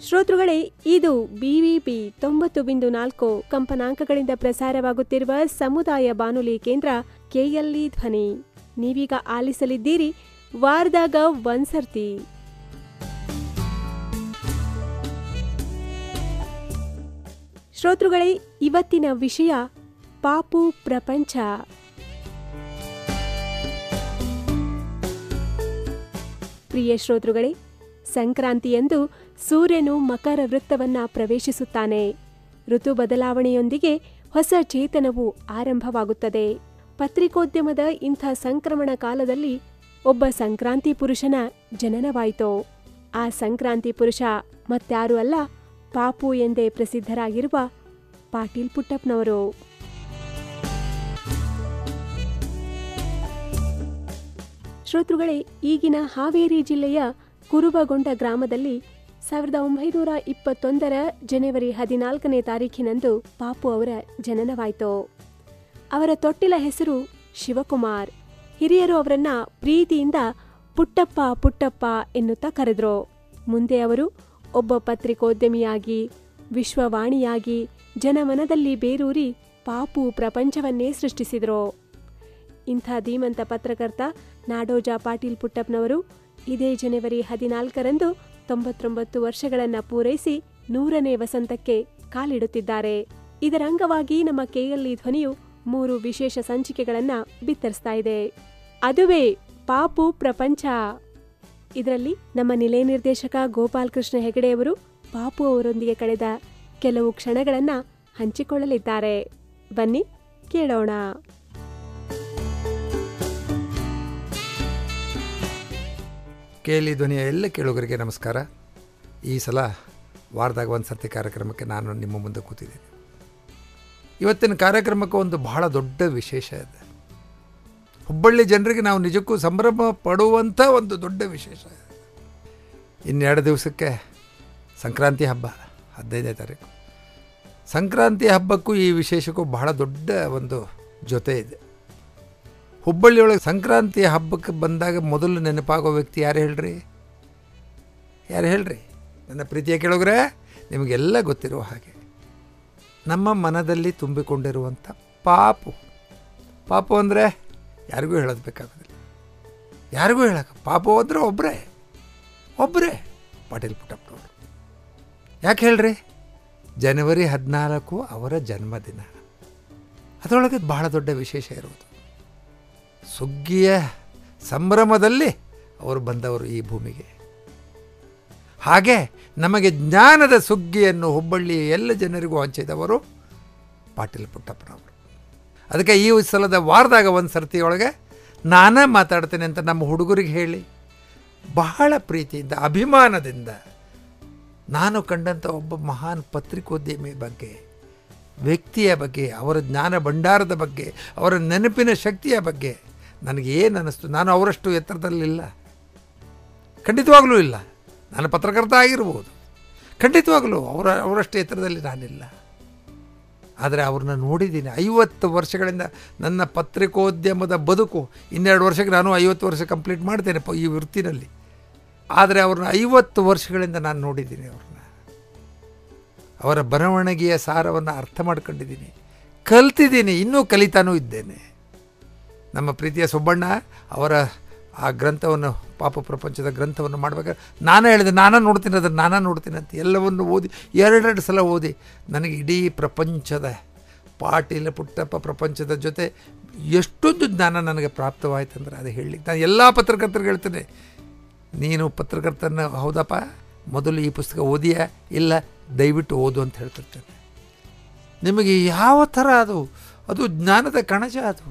ಶ್ರೋತೃಗಳೇ ಇದು ಬಿವಿಪಿ ತೊಂಬತ್ತು ಬಿಂದು ನಾಲ್ಕು ಕಂಪನಾಂಕಗಳಿಂದ ಪ್ರಸಾರವಾಗುತ್ತಿರುವ ಸಮುದಾಯ ಬಾನುಲಿ ಕೇಂದ್ರ ಕೆಎಲ್ಇ ಧ್ವನಿ ನೀವೀಗ ಆಲಿಸಲಿದ್ದೀರಿ ವಾರದಾಗ ಒಂದ್ಸರ್ತಿ ಶ್ರೋತೃಗಳೇ ಇವತ್ತಿನ ವಿಷಯ ಪಾಪು ಪ್ರಪಂಚ ಪ್ರಿಯ ಶ್ರೋತೃಗಳೇ ಸಂಕ್ರಾಂತಿಯಂದು ಸೂರ್ಯನು ಮಕರ ವೃತ್ತವನ್ನ ಪ್ರವೇಶಿಸುತ್ತಾನೆ ಋತು ಬದಲಾವಣೆಯೊಂದಿಗೆ ಹೊಸ ಚೇತನವು ಆರಂಭವಾಗುತ್ತದೆ ಪತ್ರಿಕೋದ್ಯಮದ ಇಂಥ ಸಂಕ್ರಮಣ ಕಾಲದಲ್ಲಿ ಒಬ್ಬ ಸಂಕ್ರಾಂತಿ ಪುರುಷನ ಜನನವಾಯಿತು ಆ ಸಂಕ್ರಾಂತಿ ಪುರುಷ ಮತ್ಯಾರೂ ಅಲ್ಲ ಪಾಪು ಎಂದೇ ಪ್ರಸಿದ್ಧರಾಗಿರುವ ಪಾಟೀಲ್ ಪುಟ್ಟಪ್ಪನವರು ಶ್ರೋತೃಗಳೇ ಈಗಿನ ಹಾವೇರಿ ಜಿಲ್ಲೆಯ ಕುರುಬಗೊಂಡ ಗ್ರಾಮದಲ್ಲಿ ಸಾವಿರದ ಒಂಬೈನೂರ ಇಪ್ಪತ್ತೊಂದರ ಜನವರಿ ಹದಿನಾಲ್ಕನೇ ತಾರೀಖಿನಂದು ಪಾಪು ಅವರ ಜನನವಾಯಿತು ಅವರ ತೊಟ್ಟಿಲ ಹೆಸರು ಶಿವಕುಮಾರ್ ಹಿರಿಯರು ಅವರನ್ನ ಪ್ರೀತಿಯಿಂದ ಪುಟ್ಟಪ್ಪ ಪುಟ್ಟಪ್ಪ ಎನ್ನುತ್ತಾ ಕರೆದ್ರು ಮುಂದೆ ಅವರು ಒಬ್ಬ ಪತ್ರಿಕೋದ್ಯಮಿಯಾಗಿ ವಿಶ್ವವಾಣಿಯಾಗಿ ಜನಮನದಲ್ಲಿ ಬೇರೂರಿ ಪಾಪು ಪ್ರಪಂಚವನ್ನೇ ಸೃಷ್ಟಿಸಿದರು ಇಂಥ ಧೀಮಂತ ಪತ್ರಕರ್ತ ನಾಡೋಜ ಪಾಟೀಲ್ ಪುಟ್ಟಪ್ಪನವರು ಇದೇ ಜನವರಿ ಹದಿನಾಲ್ಕರಂದು ತೊಂಬತ್ತೊಂಬತ್ತು ವರ್ಷಗಳನ್ನ ಪೂರೈಸಿ ನೂರನೇ ವಸಂತಕ್ಕೆ ಕಾಲಿಡುತ್ತಿದ್ದಾರೆ ಇದರ ಅಂಗವಾಗಿ ನಮ್ಮ ಕೆಎಲ್ಇ ಧ್ವನಿಯು ಮೂರು ವಿಶೇಷ ಸಂಚಿಕೆಗಳನ್ನ ಬಿತ್ತರಿಸ್ತಾ ಇದೆ ಅದುವೇ ಪಾಪು ಪ್ರಪಂಚ ಇದರಲ್ಲಿ ನಮ್ಮ ನಿಲಯ ನಿರ್ದೇಶಕ ಗೋಪಾಲ್ ಕೃಷ್ಣ ಹೆಗಡೆಯವರು ಪಾಪು ಅವರೊಂದಿಗೆ ಕಳೆದ ಕೆಲವು ಕ್ಷಣಗಳನ್ನ ಹಂಚಿಕೊಳ್ಳಲಿದ್ದಾರೆ ಬನ್ನಿ ಕೇಳೋಣ ಕೇಳಿ ಧ್ವನಿಯ ಎಲ್ಲ ಕೇಳುಗರಿಗೆ ನಮಸ್ಕಾರ ಈ ಸಲ ವಾರದಾಗ ಒಂದು ಸರ್ತಿ ಕಾರ್ಯಕ್ರಮಕ್ಕೆ ನಾನು ನಿಮ್ಮ ಮುಂದೆ ಕೂತಿದ್ದೀನಿ ಇವತ್ತಿನ ಕಾರ್ಯಕ್ರಮಕ್ಕೆ ಒಂದು ಬಹಳ ದೊಡ್ಡ ವಿಶೇಷ ಇದೆ ಹುಬ್ಬಳ್ಳಿ ಜನರಿಗೆ ನಾವು ನಿಜಕ್ಕೂ ಸಂಭ್ರಮ ಪಡುವಂಥ ಒಂದು ದೊಡ್ಡ ವಿಶೇಷ ಇದೆ ಇನ್ನೆರಡು ದಿವಸಕ್ಕೆ ಸಂಕ್ರಾಂತಿ ಹಬ್ಬ ಹದಿನೈದನೇ ತಾರೀಕು ಸಂಕ್ರಾಂತಿ ಹಬ್ಬಕ್ಕೂ ಈ ವಿಶೇಷಕ್ಕೂ ಬಹಳ ದೊಡ್ಡ ಒಂದು ಜೊತೆ ಇದೆ ಹುಬ್ಬಳ್ಳಿಯೊಳಗೆ ಸಂಕ್ರಾಂತಿ ಹಬ್ಬಕ್ಕೆ ಬಂದಾಗ ಮೊದಲು ನೆನಪಾಗೋ ವ್ಯಕ್ತಿ ಯಾರು ಹೇಳ್ರಿ ಯಾರು ಹೇಳ್ರಿ ನನ್ನ ಪ್ರೀತಿಯ ಕೇಳೋಗ್ರೆ ನಿಮಗೆಲ್ಲ ಗೊತ್ತಿರುವ ಹಾಗೆ ನಮ್ಮ ಮನದಲ್ಲಿ ತುಂಬಿಕೊಂಡಿರುವಂಥ ಪಾಪು ಪಾಪು ಅಂದರೆ ಯಾರಿಗೂ ಹೇಳೋದು ಬೇಕಾಗೋದಿಲ್ಲ ಯಾರಿಗೂ ಹೇಳಕ್ಕೆ ಪಾಪು ಅಂದರೆ ಒಬ್ಬರೇ ಒಬ್ಬರೇ ಪಾಟೀಲ್ ಪುಟ್ಟಪ್ಪನವರು ಯಾಕೆ ಹೇಳ್ರಿ ಜನವರಿ ಹದಿನಾಲ್ಕು ಅವರ ಜನ್ಮದಿನ ಅದರೊಳಗೆ ಬಹಳ ದೊಡ್ಡ ವಿಶೇಷ ಇರುವುದು ಸುಗ್ಗಿಯ ಸಂಭ್ರಮದಲ್ಲಿ ಅವರು ಬಂದವರು ಈ ಭೂಮಿಗೆ ಹಾಗೆ ನಮಗೆ ಜ್ಞಾನದ ಸುಗ್ಗಿಯನ್ನು ಹುಬ್ಬಳ್ಳಿಯ ಎಲ್ಲ ಜನರಿಗೂ ಹಂಚಿದವರು ಪಾಟೀಲ್ ಪುಟ್ಟಪ್ಪನವರು ಅದಕ್ಕೆ ಈ ಸಲದ ವಾರದಾಗ ಒಂದು ಸರ್ತಿಯೊಳಗೆ ನಾನೇ ಮಾತಾಡ್ತೇನೆ ಅಂತ ನಮ್ಮ ಹುಡುಗರಿಗೆ ಹೇಳಿ ಬಹಳ ಪ್ರೀತಿಯಿಂದ ಅಭಿಮಾನದಿಂದ ನಾನು ಕಂಡಂಥ ಒಬ್ಬ ಮಹಾನ್ ಪತ್ರಿಕೋದ್ಯಮಿ ಬಗ್ಗೆ ವ್ಯಕ್ತಿಯ ಬಗ್ಗೆ ಅವರ ಜ್ಞಾನ ಭಂಡಾರದ ಬಗ್ಗೆ ಅವರ ನೆನಪಿನ ಶಕ್ತಿಯ ಬಗ್ಗೆ ನನಗೆ ಏನು ಅನ್ನಿಸ್ತು ನಾನು ಅವರಷ್ಟು ಎತ್ತರದಲ್ಲಿಲ್ಲ ಖಂಡಿತವಾಗಲೂ ಇಲ್ಲ ನಾನು ಪತ್ರಕರ್ತ ಆಗಿರ್ಬೋದು ಖಂಡಿತವಾಗಲೂ ಅವರ ಅವರಷ್ಟು ಎತ್ತರದಲ್ಲಿ ನಾನಿಲ್ಲ ಆದರೆ ಅವ್ರನ್ನ ನೋಡಿದ್ದೀನಿ ಐವತ್ತು ವರ್ಷಗಳಿಂದ ನನ್ನ ಪತ್ರಿಕೋದ್ಯಮದ ಬದುಕು ಇನ್ನೆರಡು ವರ್ಷಕ್ಕೆ ನಾನು ಐವತ್ತು ವರ್ಷ ಕಂಪ್ಲೀಟ್ ಮಾಡ್ತೇನೆ ಪ- ಈ ವೃತ್ತಿನಲ್ಲಿ ಆದರೆ ಅವ್ರನ್ನ ಐವತ್ತು ವರ್ಷಗಳಿಂದ ನಾನು ನೋಡಿದ್ದೀನಿ ಅವ್ರನ್ನ ಅವರ ಬರವಣಿಗೆಯ ಸಾರವನ್ನು ಅರ್ಥ ಮಾಡ್ಕೊಂಡಿದ್ದೀನಿ ಕಲ್ತಿದ್ದೀನಿ ಇನ್ನೂ ಕಲಿತಾನೂ ಇದ್ದೇನೆ ನಮ್ಮ ಪ್ರೀತಿಯ ಸುಬ್ಬಣ್ಣ ಅವರ ಆ ಗ್ರಂಥವನ್ನು ಪಾಪ ಪ್ರಪಂಚದ ಗ್ರಂಥವನ್ನು ಮಾಡಬೇಕಾದ್ರೆ ನಾನೇ ಹೇಳಿದೆ ನಾನೇ ನೋಡ್ತೀನಿ ಅದನ್ನು ನಾನೇ ನೋಡ್ತೀನಿ ಅಂತ ಎಲ್ಲವನ್ನು ಓದಿ ಎರಡೆರಡು ಸಲ ಓದಿ ನನಗೆ ಇಡೀ ಪ್ರಪಂಚದ ಪಾಟೀಲ ಪುಟ್ಟಪ್ಪ ಪ್ರಪಂಚದ ಜೊತೆ ಎಷ್ಟೊಂದು ಜ್ಞಾನ ನನಗೆ ಪ್ರಾಪ್ತವಾಯ್ತು ಅಂದರೆ ಅದು ಹೇಳಲಿಕ್ಕೆ ನಾನು ಎಲ್ಲ ಪತ್ರಕರ್ತರಿಗೆ ಹೇಳ್ತೇನೆ ನೀನು ಪತ್ರಕರ್ತನ ಹೌದಪ್ಪ ಮೊದಲು ಈ ಪುಸ್ತಕ ಓದಿಯಾ ಇಲ್ಲ ದಯವಿಟ್ಟು ಓದು ಅಂತ ಹೇಳ್ತಿರ್ತೇನೆ ನಿಮಗೆ ಯಾವ ಥರ ಅದು ಅದು ಜ್ಞಾನದ ಕಣಜ ಅದು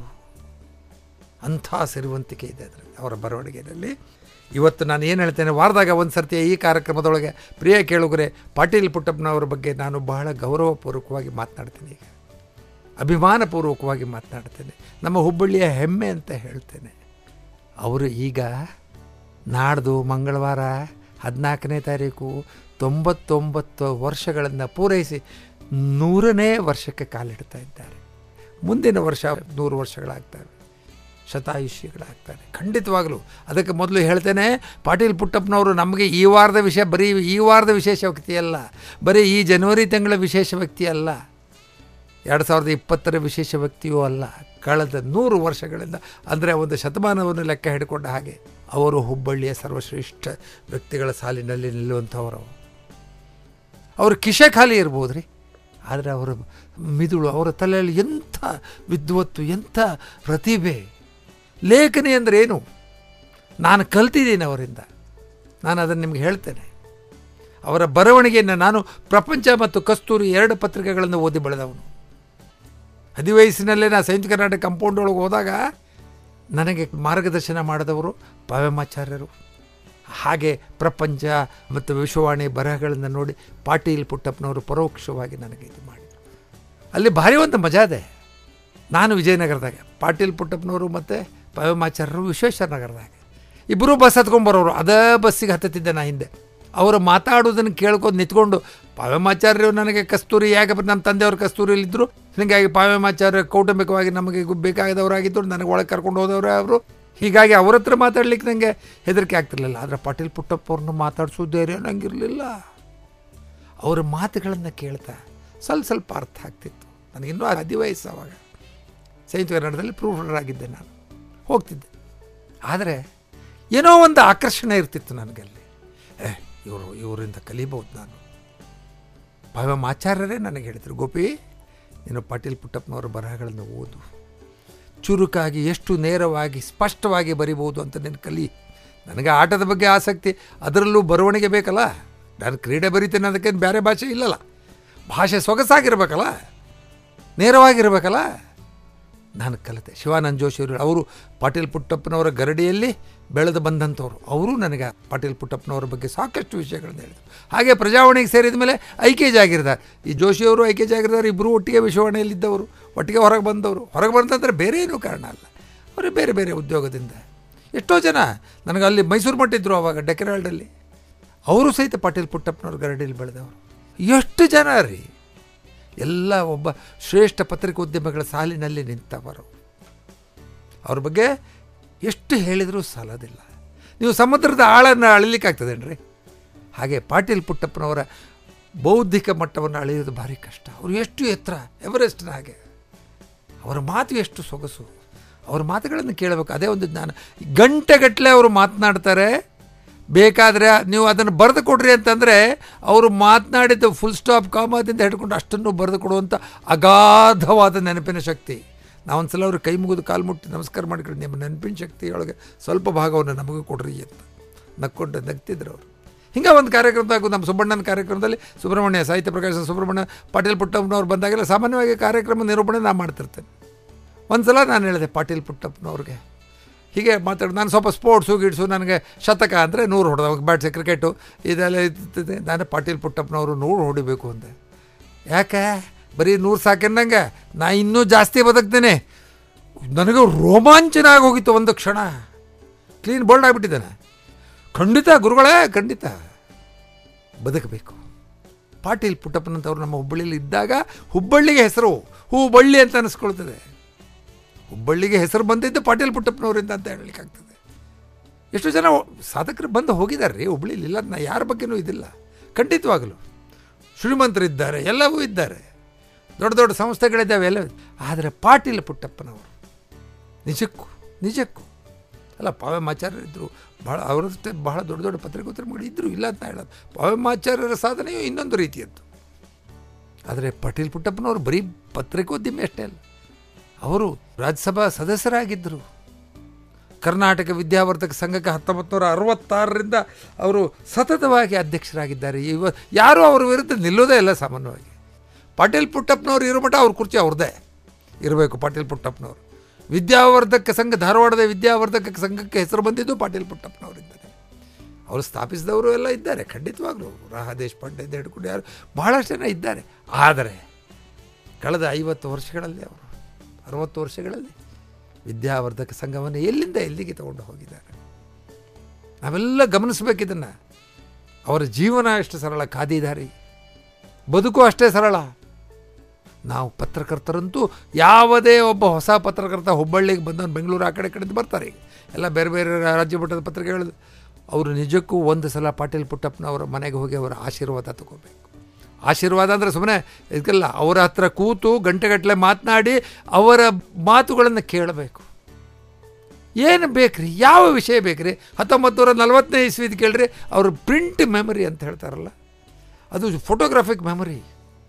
ಅಂಥ ಸಿರುವಂತಿಕೆ ಇದೆ ಅದರಲ್ಲಿ ಅವರ ಬರವಣಿಗೆಯಲ್ಲಿ ಇವತ್ತು ನಾನು ಏನು ಹೇಳ್ತೇನೆ ವಾರದಾಗ ಒಂದು ಸರ್ತಿ ಈ ಕಾರ್ಯಕ್ರಮದೊಳಗೆ ಪ್ರಿಯ ಕೇಳುಗರೆ ಪಾಟೀಲ್ ಪುಟ್ಟಪ್ಪನವರ ಬಗ್ಗೆ ನಾನು ಬಹಳ ಗೌರವಪೂರ್ವಕವಾಗಿ ಮಾತನಾಡ್ತೀನಿ ಈಗ ಅಭಿಮಾನಪೂರ್ವಕವಾಗಿ ಮಾತನಾಡ್ತೇನೆ ನಮ್ಮ ಹುಬ್ಬಳ್ಳಿಯ ಹೆಮ್ಮೆ ಅಂತ ಹೇಳ್ತೇನೆ ಅವರು ಈಗ ನಾಡ್ದು ಮಂಗಳವಾರ ಹದಿನಾಲ್ಕನೇ ತಾರೀಕು ತೊಂಬತ್ತೊಂಬತ್ತು ವರ್ಷಗಳನ್ನು ಪೂರೈಸಿ ನೂರನೇ ವರ್ಷಕ್ಕೆ ಕಾಲಿಡ್ತಾ ಇದ್ದಾರೆ ಮುಂದಿನ ವರ್ಷ ನೂರು ವರ್ಷಗಳಾಗ್ತವೆ ಶತಾಯುಷಿಗಳಾಗ್ತಾರೆ ಖಂಡಿತವಾಗಲೂ ಅದಕ್ಕೆ ಮೊದಲು ಹೇಳ್ತೇನೆ ಪಾಟೀಲ್ ಪುಟ್ಟಪ್ಪನವರು ನಮಗೆ ಈ ವಾರದ ವಿಷಯ ಬರೀ ಈ ವಾರದ ವಿಶೇಷ ವ್ಯಕ್ತಿ ಅಲ್ಲ ಬರೀ ಈ ಜನವರಿ ತಿಂಗಳ ವಿಶೇಷ ವ್ಯಕ್ತಿ ಅಲ್ಲ ಎರಡು ಸಾವಿರದ ಇಪ್ಪತ್ತರ ವಿಶೇಷ ವ್ಯಕ್ತಿಯೂ ಅಲ್ಲ ಕಳೆದ ನೂರು ವರ್ಷಗಳಿಂದ ಅಂದರೆ ಒಂದು ಶತಮಾನವನ್ನು ಲೆಕ್ಕ ಹಿಡ್ಕೊಂಡ ಹಾಗೆ ಅವರು ಹುಬ್ಬಳ್ಳಿಯ ಸರ್ವಶ್ರೇಷ್ಠ ವ್ಯಕ್ತಿಗಳ ಸಾಲಿನಲ್ಲಿ ನಿಲ್ಲುವಂಥವರು ಅವ್ರ ಕಿಶೆ ಖಾಲಿ ಇರ್ಬೋದು ರೀ ಆದರೆ ಅವರ ಮಿದುಳು ಅವರ ತಲೆಯಲ್ಲಿ ಎಂಥ ವಿದ್ವತ್ತು ಎಂಥ ಪ್ರತಿಭೆ ಲೇಖನಿ ಅಂದರೆ ಏನು ನಾನು ಕಲ್ತಿದ್ದೀನಿ ಅವರಿಂದ ನಾನು ಅದನ್ನು ನಿಮ್ಗೆ ಹೇಳ್ತೇನೆ ಅವರ ಬರವಣಿಗೆಯನ್ನು ನಾನು ಪ್ರಪಂಚ ಮತ್ತು ಕಸ್ತೂರಿ ಎರಡು ಪತ್ರಿಕೆಗಳನ್ನು ಓದಿ ಬೆಳೆದವನು ಹದಿವಯಸ್ಸಿನಲ್ಲೇ ನಾನು ಸಂಯುಕ್ತ ಕರ್ನಾಟಕ ಕಂಪೌಂಡ್ ಒಳಗೆ ಹೋದಾಗ ನನಗೆ ಮಾರ್ಗದರ್ಶನ ಮಾಡಿದವರು ಪಾವ್ಯಮಾಚಾರ್ಯರು ಹಾಗೆ ಪ್ರಪಂಚ ಮತ್ತು ವಿಶ್ವವಾಣಿ ಬರಹಗಳನ್ನು ನೋಡಿ ಪಾಟೀಲ್ ಪುಟ್ಟಪ್ಪನವರು ಪರೋಕ್ಷವಾಗಿ ನನಗೆ ಇದು ಮಾಡಿದರು ಅಲ್ಲಿ ಭಾರಿ ಒಂದು ಮಜಾ ಇದೆ ನಾನು ವಿಜಯನಗರದಾಗ ಪಾಟೀಲ್ ಪುಟ್ಟಪ್ಪನವರು ಮತ್ತು ಪಾವ್ಯಮಾಚಾರ್ಯರು ವಿಶ್ವೇಶ್ವರ ನಗರದಾಗ ಇಬ್ಬರು ಬಸ್ ಹತ್ಕೊಂಡ್ಬರೋರು ಅದೇ ಬಸ್ಸಿಗೆ ಹತ್ತುತ್ತಿದ್ದೆ ನಾ ಹಿಂದೆ ಅವರು ಮಾತಾಡೋದನ್ನು ಕೇಳ್ಕೊಂಡು ನಿಂತ್ಕೊಂಡು ಪಾವ್ಯಮಾಚಾರ್ಯರು ನನಗೆ ಕಸ್ತೂರಿ ಯಾಕೆ ನಮ್ಮ ತಂದೆಯವರು ಕಸ್ತೂರಿಯಲ್ಲಿದ್ದರು ಹೀಗಾಗಿ ಪಾವ್ಯಮಾಚಾರ್ಯ ಕೌಟುಂಬಿಕವಾಗಿ ನಮಗೆ ಬೇಕಾಗದವರಾಗಿದ್ದರು ನನಗೆ ಒಳಗೆ ಕರ್ಕೊಂಡು ಹೋದವರು ಅವರು ಹೀಗಾಗಿ ಅವ್ರ ಹತ್ರ ಮಾತಾಡ್ಲಿಕ್ಕೆ ನನಗೆ ಹೆದರಿಕೆ ಆಗ್ತಿರ್ಲಿಲ್ಲ ಆದರೆ ಪಾಟೀಲ್ ಪುಟ್ಟಪ್ಪವ್ರನ್ನ ಮಾತಾಡಿಸೋ ಧೈರ್ಯ ನನಗಿರಲಿಲ್ಲ ಅವರ ಮಾತುಗಳನ್ನು ಕೇಳ್ತಾ ಸ್ವಲ್ಪ ಸ್ವಲ್ಪ ಅರ್ಥ ಆಗ್ತಿತ್ತು ನನಗಿನ್ನೂ ಹದಿ ವಯಸ್ಸು ಅವಾಗ ಸಂಯುಕ್ತ ಕನ್ನಡದಲ್ಲಿ ಪ್ರೂಫರ್ ಆಗಿದ್ದೆ ನಾನು ಹೋಗ್ತಿದ್ದೆ ಆದರೆ ಏನೋ ಒಂದು ಆಕರ್ಷಣೆ ಇರ್ತಿತ್ತು ನನಗಲ್ಲಿ ಏ ಇವರು ಇವರಿಂದ ಕಲಿಬೋದು ನಾನು ಭಾವ ಆಚಾರ್ಯರೇ ನನಗೆ ಹೇಳಿದರು ಗೋಪಿ ನೀನು ಪಾಟೀಲ್ ಪುಟ್ಟಪ್ಪನವರ ಬರಹಗಳನ್ನು ಓದು ಚುರುಕಾಗಿ ಎಷ್ಟು ನೇರವಾಗಿ ಸ್ಪಷ್ಟವಾಗಿ ಬರಿಬೋದು ಅಂತ ನೀನು ಕಲಿ ನನಗೆ ಆಟದ ಬಗ್ಗೆ ಆಸಕ್ತಿ ಅದರಲ್ಲೂ ಬರವಣಿಗೆ ಬೇಕಲ್ಲ ನಾನು ಕ್ರೀಡೆ ಬರಿತೇನೆ ಅದಕ್ಕೇನು ಬೇರೆ ಭಾಷೆ ಇಲ್ಲಲ್ಲ ಭಾಷೆ ಸೊಗಸಾಗಿರ್ಬೇಕಲ್ಲ ನೇರವಾಗಿರ್ಬೇಕಲ್ಲ ನಾನು ಕಲಿತೆ ಶಿವಾನಂದ ಜೋಶಿ ಅವರು ಅವರು ಪಾಟೀಲ್ ಪುಟ್ಟಪ್ಪನವರ ಗರಡಿಯಲ್ಲಿ ಬೆಳೆದು ಬಂದಂಥವ್ರು ಅವರು ನನಗೆ ಪಾಟೀಲ್ ಪುಟ್ಟಪ್ಪನವರ ಬಗ್ಗೆ ಸಾಕಷ್ಟು ವಿಷಯಗಳನ್ನು ಹೇಳಿದರು ಹಾಗೆ ಪ್ರಜಾವಾಣಿಗೆ ಸೇರಿದ ಮೇಲೆ ಐಕೇಜ್ ಆಗಿರ್ತಾರೆ ಈ ಜೋಶಿಯವರು ಐಕೇಜ್ ಆಗಿರ್ತಾರೆ ಇಬ್ಬರು ಒಟ್ಟಿಗೆ ವಿಶ್ವವಾಣಿಯಲ್ಲಿದ್ದವರು ಒಟ್ಟಿಗೆ ಹೊರಗೆ ಬಂದವರು ಹೊರಗೆ ಬಂದಂದ್ರೆ ಬೇರೆ ಏನೂ ಕಾರಣ ಅಲ್ಲ ಅವರು ಬೇರೆ ಬೇರೆ ಉದ್ಯೋಗದಿಂದ ಎಷ್ಟೋ ಜನ ನನಗೆ ಅಲ್ಲಿ ಮೈಸೂರು ಮಟ್ಟಿದ್ರು ಅವಾಗ ಡೆಕೆರಾಲ್ಡಲ್ಲಿ ಅವರು ಸಹಿತ ಪಾಟೀಲ್ ಪುಟ್ಟಪ್ಪನವ್ರ ಗರಡಿಯಲ್ಲಿ ಬೆಳೆದವರು ಎಷ್ಟು ಜನ ರೀ ಎಲ್ಲ ಒಬ್ಬ ಶ್ರೇಷ್ಠ ಪತ್ರಿಕೋದ್ಯಮಗಳ ಸಾಲಿನಲ್ಲಿ ನಿಂತವರು ಅವ್ರ ಬಗ್ಗೆ ಎಷ್ಟು ಹೇಳಿದರೂ ಸಾಲೋದಿಲ್ಲ ನೀವು ಸಮುದ್ರದ ಆಳನ್ನು ಅಳಿಲಿಕ್ಕಾಗ್ತದೇನ್ರಿ ಹಾಗೆ ಪಾಟೀಲ್ ಪುಟ್ಟಪ್ಪನವರ ಬೌದ್ಧಿಕ ಮಟ್ಟವನ್ನು ಅಳೆಯೋದು ಭಾರಿ ಕಷ್ಟ ಅವರು ಎಷ್ಟು ಎತ್ತರ ಎವರೆಸ್ಟ್ನ ಹಾಗೆ ಅವರ ಮಾತು ಎಷ್ಟು ಸೊಗಸು ಅವ್ರ ಮಾತುಗಳನ್ನು ಕೇಳಬೇಕು ಅದೇ ಒಂದು ಜ್ಞಾನ ಗಂಟೆಗಟ್ಟಲೆ ಅವರು ಮಾತನಾಡ್ತಾರೆ ಬೇಕಾದರೆ ನೀವು ಅದನ್ನು ಬರೆದು ಕೊಡ್ರಿ ಅಂತಂದರೆ ಅವರು ಮಾತನಾಡಿದ್ದು ಫುಲ್ ಸ್ಟಾಪ್ ಕಾಮಾದಿಂದ ಹಿಡ್ಕೊಂಡು ಅಷ್ಟನ್ನು ಬರೆದು ಕೊಡುವಂಥ ಅಗಾಧವಾದ ನೆನಪಿನ ಶಕ್ತಿ ನಾವೊಂದು ಸಲ ಅವ್ರಿಗೆ ಕೈ ಮುಗಿದು ಕಾಲು ಮುಟ್ಟಿ ನಮಸ್ಕಾರ ಮಾಡಿಕೊಂಡು ನಿಮ್ಮ ನೆನಪಿನ ಶಕ್ತಿಯೊಳಗೆ ಸ್ವಲ್ಪ ಭಾಗವನ್ನು ನಮಗೂ ಕೊಡ್ರಿ ಅಂತ ನಕ್ಕೊಂಡು ನಗ್ತಿದ್ರು ಅವರು ಹಿಂಗೆ ಒಂದು ಕಾರ್ಯಕ್ರಮದಾಗ ನಮ್ಮ ಸುಬ್ಬಣ್ಣನ ಕಾರ್ಯಕ್ರಮದಲ್ಲಿ ಸುಬ್ರಹ್ಮಣ್ಯ ಸಾಹಿತ್ಯ ಪ್ರಕಾಶ ಸುಬ್ರಹ್ಮಣ್ಯ ಪಾಟೀಲ್ ಪುಟ್ಟಪ್ಪನವ್ರು ಬಂದಾಗೆಲ್ಲ ಸಾಮಾನ್ಯವಾಗಿ ಕಾರ್ಯಕ್ರಮ ನಿರೂಪಣೆ ನಾನು ಮಾಡ್ತಿರ್ತೇನೆ ಒಂದು ಸಲ ನಾನು ಹೇಳಿದೆ ಪಾಟೀಲ್ ಪುಟ್ಟಪ್ಪನವ್ರಿಗೆ ಹೀಗೆ ಮಾತಾಡಿ ನಾನು ಸ್ವಲ್ಪ ಸ್ಪೋರ್ಟ್ಸು ಗಿಡ್ಸು ನನಗೆ ಶತಕ ಅಂದರೆ ನೂರು ಹೊಡೆದ ಬ್ಯಾಟ್ಸ್ ಕ್ರಿಕೆಟು ಇದೆಲ್ಲ ಇರ್ತದೆ ನಾನು ಪಾಟೀಲ್ ಪುಟ್ಟಪ್ಪನವರು ನೂರು ಹೊಡಿಬೇಕು ಅಂದೆ ಯಾಕೆ ಬರೀ ನೂರು ಸಾಕೆನ್ನಂಗೆ ನಾ ಇನ್ನೂ ಜಾಸ್ತಿ ಬದುಕ್ತೇನೆ ನನಗೆ ರೋಮಾಂಚನ ಆಗೋಗಿತ್ತು ಒಂದು ಕ್ಷಣ ಕ್ಲೀನ್ ಬೋಲ್ಡ್ ಆಗಿಬಿಟ್ಟಿದ್ದಾನೆ ಖಂಡಿತ ಗುರುಗಳೇ ಖಂಡಿತ ಬದುಕಬೇಕು ಪಾಟೀಲ್ ಪುಟ್ಟಪ್ಪನಂತವ್ರು ನಮ್ಮ ಹುಬ್ಬಳ್ಳಿಯಲ್ಲಿ ಇದ್ದಾಗ ಹುಬ್ಬಳ್ಳಿಗೆ ಹೆಸರು ಹೂಬಳ್ಳಿ ಅಂತ ಅನಿಸ್ಕೊಳ್ತದೆ ಹುಬ್ಬಳ್ಳಿಗೆ ಹೆಸರು ಬಂದಿದ್ದು ಪಾಟೀಲ್ ಪುಟ್ಟಪ್ಪನವರಿಂದ ಅಂತ ಹೇಳಲಿಕ್ಕಾಗ್ತದೆ ಎಷ್ಟು ಜನ ಸಾಧಕರು ಬಂದು ಹೋಗಿದ್ದಾರೆ ರೀ ಹುಬ್ಬಳ್ಳಿಲಿ ಇಲ್ಲ ನಾ ಯಾರ ಬಗ್ಗೆನೂ ಇದಿಲ್ಲ ಖಂಡಿತವಾಗಲು ಶ್ರೀಮಂತರಿದ್ದಾರೆ ಎಲ್ಲವೂ ಇದ್ದಾರೆ ದೊಡ್ಡ ದೊಡ್ಡ ಸಂಸ್ಥೆಗಳಿದ್ದಾವೆ ಎಲ್ಲ ಆದರೆ ಪಾಟೀಲ್ ಪುಟ್ಟಪ್ಪನವರು ನಿಜಕ್ಕೂ ನಿಜಕ್ಕೂ ಅಲ್ಲ ಪಾವ್ಯಮಾಚಾರ್ಯರಿದ್ದರು ಭಾಳ ಅವರಷ್ಟೇ ಬಹಳ ದೊಡ್ಡ ದೊಡ್ಡ ಪತ್ರಿಕೋದ್ಯಮಗಳು ಇದ್ದರು ಇಲ್ಲ ಅಂತ ಹೇಳೋದು ಪಾವ್ಯಮಾಚಾರ್ಯರ ಸಾಧನೆಯು ಇನ್ನೊಂದು ರೀತಿಯದ್ದು ಆದರೆ ಪಾಟೀಲ್ ಪುಟ್ಟಪ್ಪನವರು ಬರೀ ಪತ್ರಿಕೋದ್ಯಮಿ ಅಷ್ಟೇ ಅಲ್ಲ ಅವರು ರಾಜ್ಯಸಭಾ ಸದಸ್ಯರಾಗಿದ್ದರು ಕರ್ನಾಟಕ ವಿದ್ಯಾವರ್ಧಕ ಸಂಘಕ್ಕೆ ಹತ್ತೊಂಬತ್ತು ನೂರ ಅರವತ್ತಾರರಿಂದ ಅವರು ಸತತವಾಗಿ ಅಧ್ಯಕ್ಷರಾಗಿದ್ದಾರೆ ಇವ ಯಾರೂ ಅವ್ರ ವಿರುದ್ಧ ನಿಲ್ಲೋದೇ ಇಲ್ಲ ಸಾಮಾನ್ಯವಾಗಿ ಪಾಟೀಲ್ ಪುಟ್ಟಪ್ಪನವ್ರು ಇರೋ ಮಟ್ಟ ಅವ್ರ ಕುರ್ಚಿ ಅವ್ರದ್ದೇ ಇರಬೇಕು ಪಾಟೀಲ್ ಪುಟ್ಟಪ್ಪನವರು ವಿದ್ಯಾವರ್ಧಕ ಸಂಘ ಧಾರವಾಡದ ವಿದ್ಯಾವರ್ಧಕ ಸಂಘಕ್ಕೆ ಹೆಸರು ಬಂದಿದ್ದು ಪಾಟೀಲ್ ಪುಟ್ಟಪ್ಪನವರಿಂದಲೇ ಅವರು ಸ್ಥಾಪಿಸಿದವರು ಎಲ್ಲ ಇದ್ದಾರೆ ಖಂಡಿತವಾಗ್ಲೂ ರಾಹ ದೇಶಪಾಂಡೆಯಿಂದ ಹಿಡ್ಕೊಂಡು ಯಾರು ಬಹಳಷ್ಟು ಜನ ಇದ್ದಾರೆ ಆದರೆ ಕಳೆದ ಐವತ್ತು ವರ್ಷಗಳಲ್ಲಿ ಅವರು ಅರವತ್ತು ವರ್ಷಗಳಲ್ಲಿ ವಿದ್ಯಾವರ್ಧಕ ಸಂಘವನ್ನು ಎಲ್ಲಿಂದ ಎಲ್ಲಿಗೆ ತಗೊಂಡು ಹೋಗಿದ್ದಾರೆ ನಾವೆಲ್ಲ ಗಮನಿಸ್ಬೇಕಿದನ್ನು ಅವರ ಜೀವನ ಎಷ್ಟು ಸರಳ ಖಾದಿದಾರಿ ಬದುಕು ಅಷ್ಟೇ ಸರಳ ನಾವು ಪತ್ರಕರ್ತರಂತೂ ಯಾವುದೇ ಒಬ್ಬ ಹೊಸ ಪತ್ರಕರ್ತ ಹುಬ್ಬಳ್ಳಿಗೆ ಬಂದವನು ಬೆಂಗಳೂರು ಆ ಕಡೆ ಕಡೆದು ಬರ್ತಾರೆ ಈಗ ಎಲ್ಲ ಬೇರೆ ಬೇರೆ ರಾಜ್ಯ ಮಟ್ಟದ ಪತ್ರಿಕೆಗಳು ಅವರು ನಿಜಕ್ಕೂ ಒಂದು ಸಲ ಪಾಟೀಲ್ ಪುಟ್ಟಪ್ಪನವರ ಮನೆಗೆ ಹೋಗಿ ಅವರ ಆಶೀರ್ವಾದ ತಗೋಬೇಕು ಆಶೀರ್ವಾದ ಅಂದರೆ ಸುಮ್ಮನೆ ಇದಕ್ಕೆಲ್ಲ ಅವರ ಹತ್ರ ಕೂತು ಗಂಟೆಗಟ್ಟಲೆ ಮಾತನಾಡಿ ಅವರ ಮಾತುಗಳನ್ನು ಕೇಳಬೇಕು ಏನು ಬೇಕ್ರಿ ಯಾವ ವಿಷಯ ಬೇಕ್ರಿ ಹತ್ತೊಂಬತ್ತು ನೂರ ನಲವತ್ತನೇ ಇಸ್ವಿದು ಕೇಳ್ರಿ ಅವ್ರ ಪ್ರಿಂಟ್ ಮೆಮರಿ ಅಂತ ಹೇಳ್ತಾರಲ್ಲ ಅದು ಫೋಟೋಗ್ರಾಫಿಕ್ ಮೆಮರಿ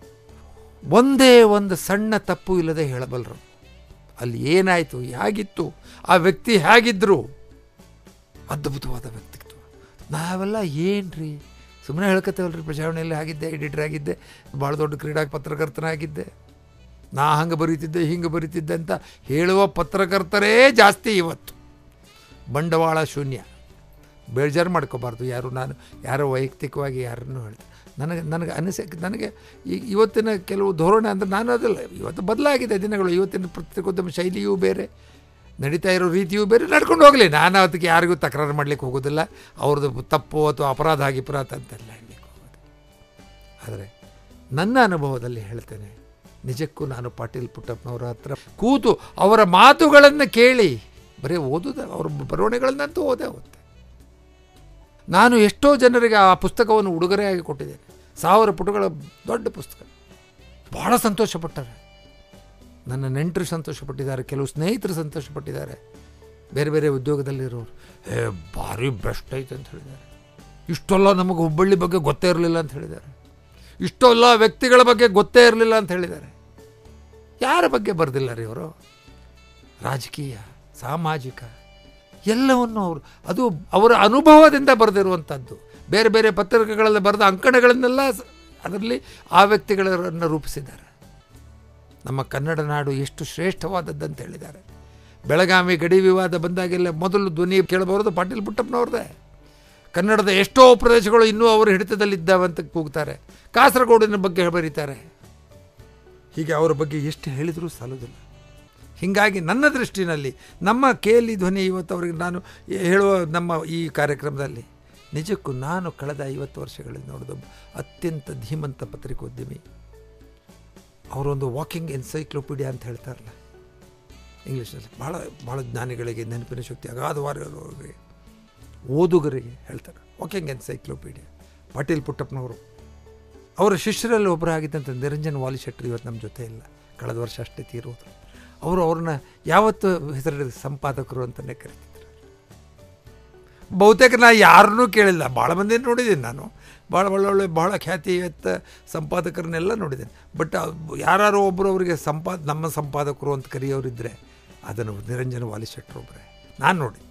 ಒಂದೇ ಒಂದು ಸಣ್ಣ ತಪ್ಪು ಇಲ್ಲದೆ ಹೇಳಬಲ್ಲರು ಅಲ್ಲಿ ಏನಾಯಿತು ಹೇಗಿತ್ತು ಆ ವ್ಯಕ್ತಿ ಹೇಗಿದ್ದರು ಅದ್ಭುತವಾದ ವ್ಯಕ್ತಿತ್ವ ನಾವೆಲ್ಲ ಏನ್ರಿ ಸುಮ್ಮನೆ ಹೇಳ್ಕೊತೇವಲ್ರಿ ಪ್ರಜಾವಣೆಯಲ್ಲಿ ಆಗಿದ್ದೆ ಎಡಿಟರ್ ಆಗಿದ್ದೆ ಭಾಳ ದೊಡ್ಡ ಕ್ರೀಡಾ ಪತ್ರಕರ್ತನಾಗಿದ್ದೆ ನಾ ಹಂಗೆ ಬರೀತಿದ್ದೆ ಹಿಂಗೆ ಬರೀತಿದ್ದೆ ಅಂತ ಹೇಳುವ ಪತ್ರಕರ್ತರೇ ಜಾಸ್ತಿ ಇವತ್ತು ಬಂಡವಾಳ ಶೂನ್ಯ ಬೇಜಾರು ಮಾಡ್ಕೋಬಾರ್ದು ಯಾರು ನಾನು ಯಾರೋ ವೈಯಕ್ತಿಕವಾಗಿ ಯಾರನ್ನು ಹೇಳ್ತಾರೆ ನನಗೆ ನನಗೆ ಅನಿಸ ನನಗೆ ಈ ಇವತ್ತಿನ ಕೆಲವು ಧೋರಣೆ ಅಂದರೆ ನಾನು ಅದಲ್ಲ ಇವತ್ತು ಬದಲಾಗಿದೆ ದಿನಗಳು ಇವತ್ತಿನ ಪತ್ರಿಕೋದ್ಯಮ ಶೈಲಿಯೂ ಬೇರೆ ನಡೀತಾ ಇರೋ ರೀತಿಯೂ ಬೇರೆ ನಡ್ಕೊಂಡು ಹೋಗಲಿ ನಾನು ಅದಕ್ಕೆ ಯಾರಿಗೂ ತಕರಾರು ಮಾಡಲಿಕ್ಕೆ ಹೋಗೋದಿಲ್ಲ ಅವ್ರದ್ದು ತಪ್ಪು ಅಥವಾ ಅಪರಾಧ ಅಪರಾಧ ಅಂತೆಲ್ಲ ಹೇಳಲಿಕ್ಕೆ ಹೋಗೋದು ಆದರೆ ನನ್ನ ಅನುಭವದಲ್ಲಿ ಹೇಳ್ತೇನೆ ನಿಜಕ್ಕೂ ನಾನು ಪಾಟೀಲ್ ಪುಟ್ಟಪ್ಪನವರ ಹತ್ರ ಕೂತು ಅವರ ಮಾತುಗಳನ್ನು ಕೇಳಿ ಬರೀ ಓದುದ ಅವ್ರ ಬರವಣಿಗೆಗಳನ್ನಂತೂ ಓದೇ ಓದ್ತೆ ನಾನು ಎಷ್ಟೋ ಜನರಿಗೆ ಆ ಪುಸ್ತಕವನ್ನು ಉಡುಗೊರೆಯಾಗಿ ಕೊಟ್ಟಿದ್ದೇನೆ ಸಾವಿರ ಪುಟಗಳ ದೊಡ್ಡ ಪುಸ್ತಕ ಭಾಳ ಸಂತೋಷಪಟ್ಟಾರೆ ನನ್ನ ನೆಂಟರು ಸಂತೋಷಪಟ್ಟಿದ್ದಾರೆ ಕೆಲವು ಸ್ನೇಹಿತರು ಸಂತೋಷಪಟ್ಟಿದ್ದಾರೆ ಬೇರೆ ಬೇರೆ ಉದ್ಯೋಗದಲ್ಲಿರೋರು ಏ ಭಾರಿ ಬೆಸ್ಟ್ ಐತೆ ಅಂತ ಹೇಳಿದ್ದಾರೆ ಇಷ್ಟೆಲ್ಲ ನಮಗೆ ಹುಬ್ಬಳ್ಳಿ ಬಗ್ಗೆ ಗೊತ್ತೇ ಇರಲಿಲ್ಲ ಅಂತ ಹೇಳಿದ್ದಾರೆ ಇಷ್ಟೆಲ್ಲ ವ್ಯಕ್ತಿಗಳ ಬಗ್ಗೆ ಗೊತ್ತೇ ಇರಲಿಲ್ಲ ಅಂತ ಹೇಳಿದ್ದಾರೆ ಯಾರ ಬಗ್ಗೆ ಬರೆದಿಲ್ಲ ರೀ ಅವರು ರಾಜಕೀಯ ಸಾಮಾಜಿಕ ಎಲ್ಲವನ್ನು ಅವರು ಅದು ಅವರ ಅನುಭವದಿಂದ ಬರೆದಿರುವಂಥದ್ದು ಬೇರೆ ಬೇರೆ ಪತ್ರಿಕೆಗಳಲ್ಲಿ ಬರೆದ ಅಂಕಣಗಳನ್ನೆಲ್ಲ ಸ- ಅದರಲ್ಲಿ ಆ ವ್ಯಕ್ತಿಗಳನ್ನು ರೂಪಿಸಿದ್ದಾರೆ ನಮ್ಮ ಕನ್ನಡ ನಾಡು ಎಷ್ಟು ಶ್ರೇಷ್ಠವಾದದ್ದಂತ ಹೇಳಿದ್ದಾರೆ ಬೆಳಗಾವಿ ಗಡಿ ವಿವಾದ ಬಂದಾಗೆಲ್ಲ ಮೊದಲು ಧ್ವನಿ ಕೇಳಬಾರದು ಪಾಟೀಲ್ ಪುಟ್ಟಪ್ಪನವ್ರದ್ದೇ ಕನ್ನಡದ ಎಷ್ಟೋ ಪ್ರದೇಶಗಳು ಇನ್ನೂ ಅವರು ಹಿಡಿತದಲ್ಲಿದ್ದಾವೆ ಅಂತ ಕೂಗ್ತಾರೆ ಕಾಸರಗೋಡಿನ ಬಗ್ಗೆ ಬರೀತಾರೆ ಹೀಗೆ ಅವರ ಬಗ್ಗೆ ಎಷ್ಟು ಹೇಳಿದರೂ ಸಾಲೋದಿಲ್ಲ ಹೀಗಾಗಿ ನನ್ನ ದೃಷ್ಟಿನಲ್ಲಿ ನಮ್ಮ ಕೇಲಿ ಧ್ವನಿ ಇವತ್ತು ಅವರಿಗೆ ನಾನು ಹೇಳುವ ನಮ್ಮ ಈ ಕಾರ್ಯಕ್ರಮದಲ್ಲಿ ನಿಜಕ್ಕೂ ನಾನು ಕಳೆದ ಐವತ್ತು ವರ್ಷಗಳಲ್ಲಿ ನೋಡಿದ ಅತ್ಯಂತ ಧೀಮಂತ ಪತ್ರಿಕೋದ್ಯಮಿ ಅವರೊಂದು ವಾಕಿಂಗ್ ಎನ್ಸೈಕ್ಲೋಪೀಡಿಯಾ ಅಂತ ಹೇಳ್ತಾರಲ್ಲ ಇಂಗ್ಲೀಷ್ನಲ್ಲಿ ಭಾಳ ಭಾಳ ಜ್ಞಾನಿಗಳಿಗೆ ನೆನಪಿನ ಶಕ್ತಿ ಅಗಾಧವಾದವರಿಗೆ ಓದುಗರಿಗೆ ಹೇಳ್ತಾರೆ ವಾಕಿಂಗ್ ಎನ್ಸೈಕ್ಲೋಪೀಡಿಯಾ ಪಾಟೀಲ್ ಪುಟ್ಟಪ್ಪನವರು ಅವರ ಶಿಷ್ಯರಲ್ಲಿ ಒಬ್ಬರಾಗಿದ್ದಂಥ ನಿರಂಜನ್ ವಾಲಿಶೆಟ್ಟಿ ಇವತ್ತು ನಮ್ಮ ಜೊತೆ ಇಲ್ಲ ಕಳೆದ ವರ್ಷ ಅಷ್ಟೇ ತೀರೋದು ಅವರು ಅವ್ರನ್ನ ಯಾವತ್ತು ಹೆಸರಿಡಿದ ಸಂಪಾದಕರು ಅಂತಲೇ ಕರಿತಿದ್ರು ಬಹುತೇಕ ನಾ ಯಾರನ್ನೂ ಕೇಳಿಲ್ಲ ಭಾಳ ಮಂದಿ ನೋಡಿದ್ದೀನಿ ನಾನು ಭಾಳ ಒಳ್ಳೊಳ್ಳೆ ಭಾಳ ಖ್ಯಾತಿಯುತ್ತ ಸಂಪಾದಕರನ್ನೆಲ್ಲ ನೋಡಿದ್ದೇನೆ ಬಟ್ ಯಾರು ಒಬ್ಬರು ಅವರಿಗೆ ಸಂಪಾದ ನಮ್ಮ ಸಂಪಾದಕರು ಅಂತ ಕರೆಯೋರಿದ್ದರೆ ಅದನ್ನು ನಿರಂಜನ ವಾಲಿಶೆಟ್ಟರು ಒಬ್ಬರೇ ನಾನು ನೋಡಿದ್ದು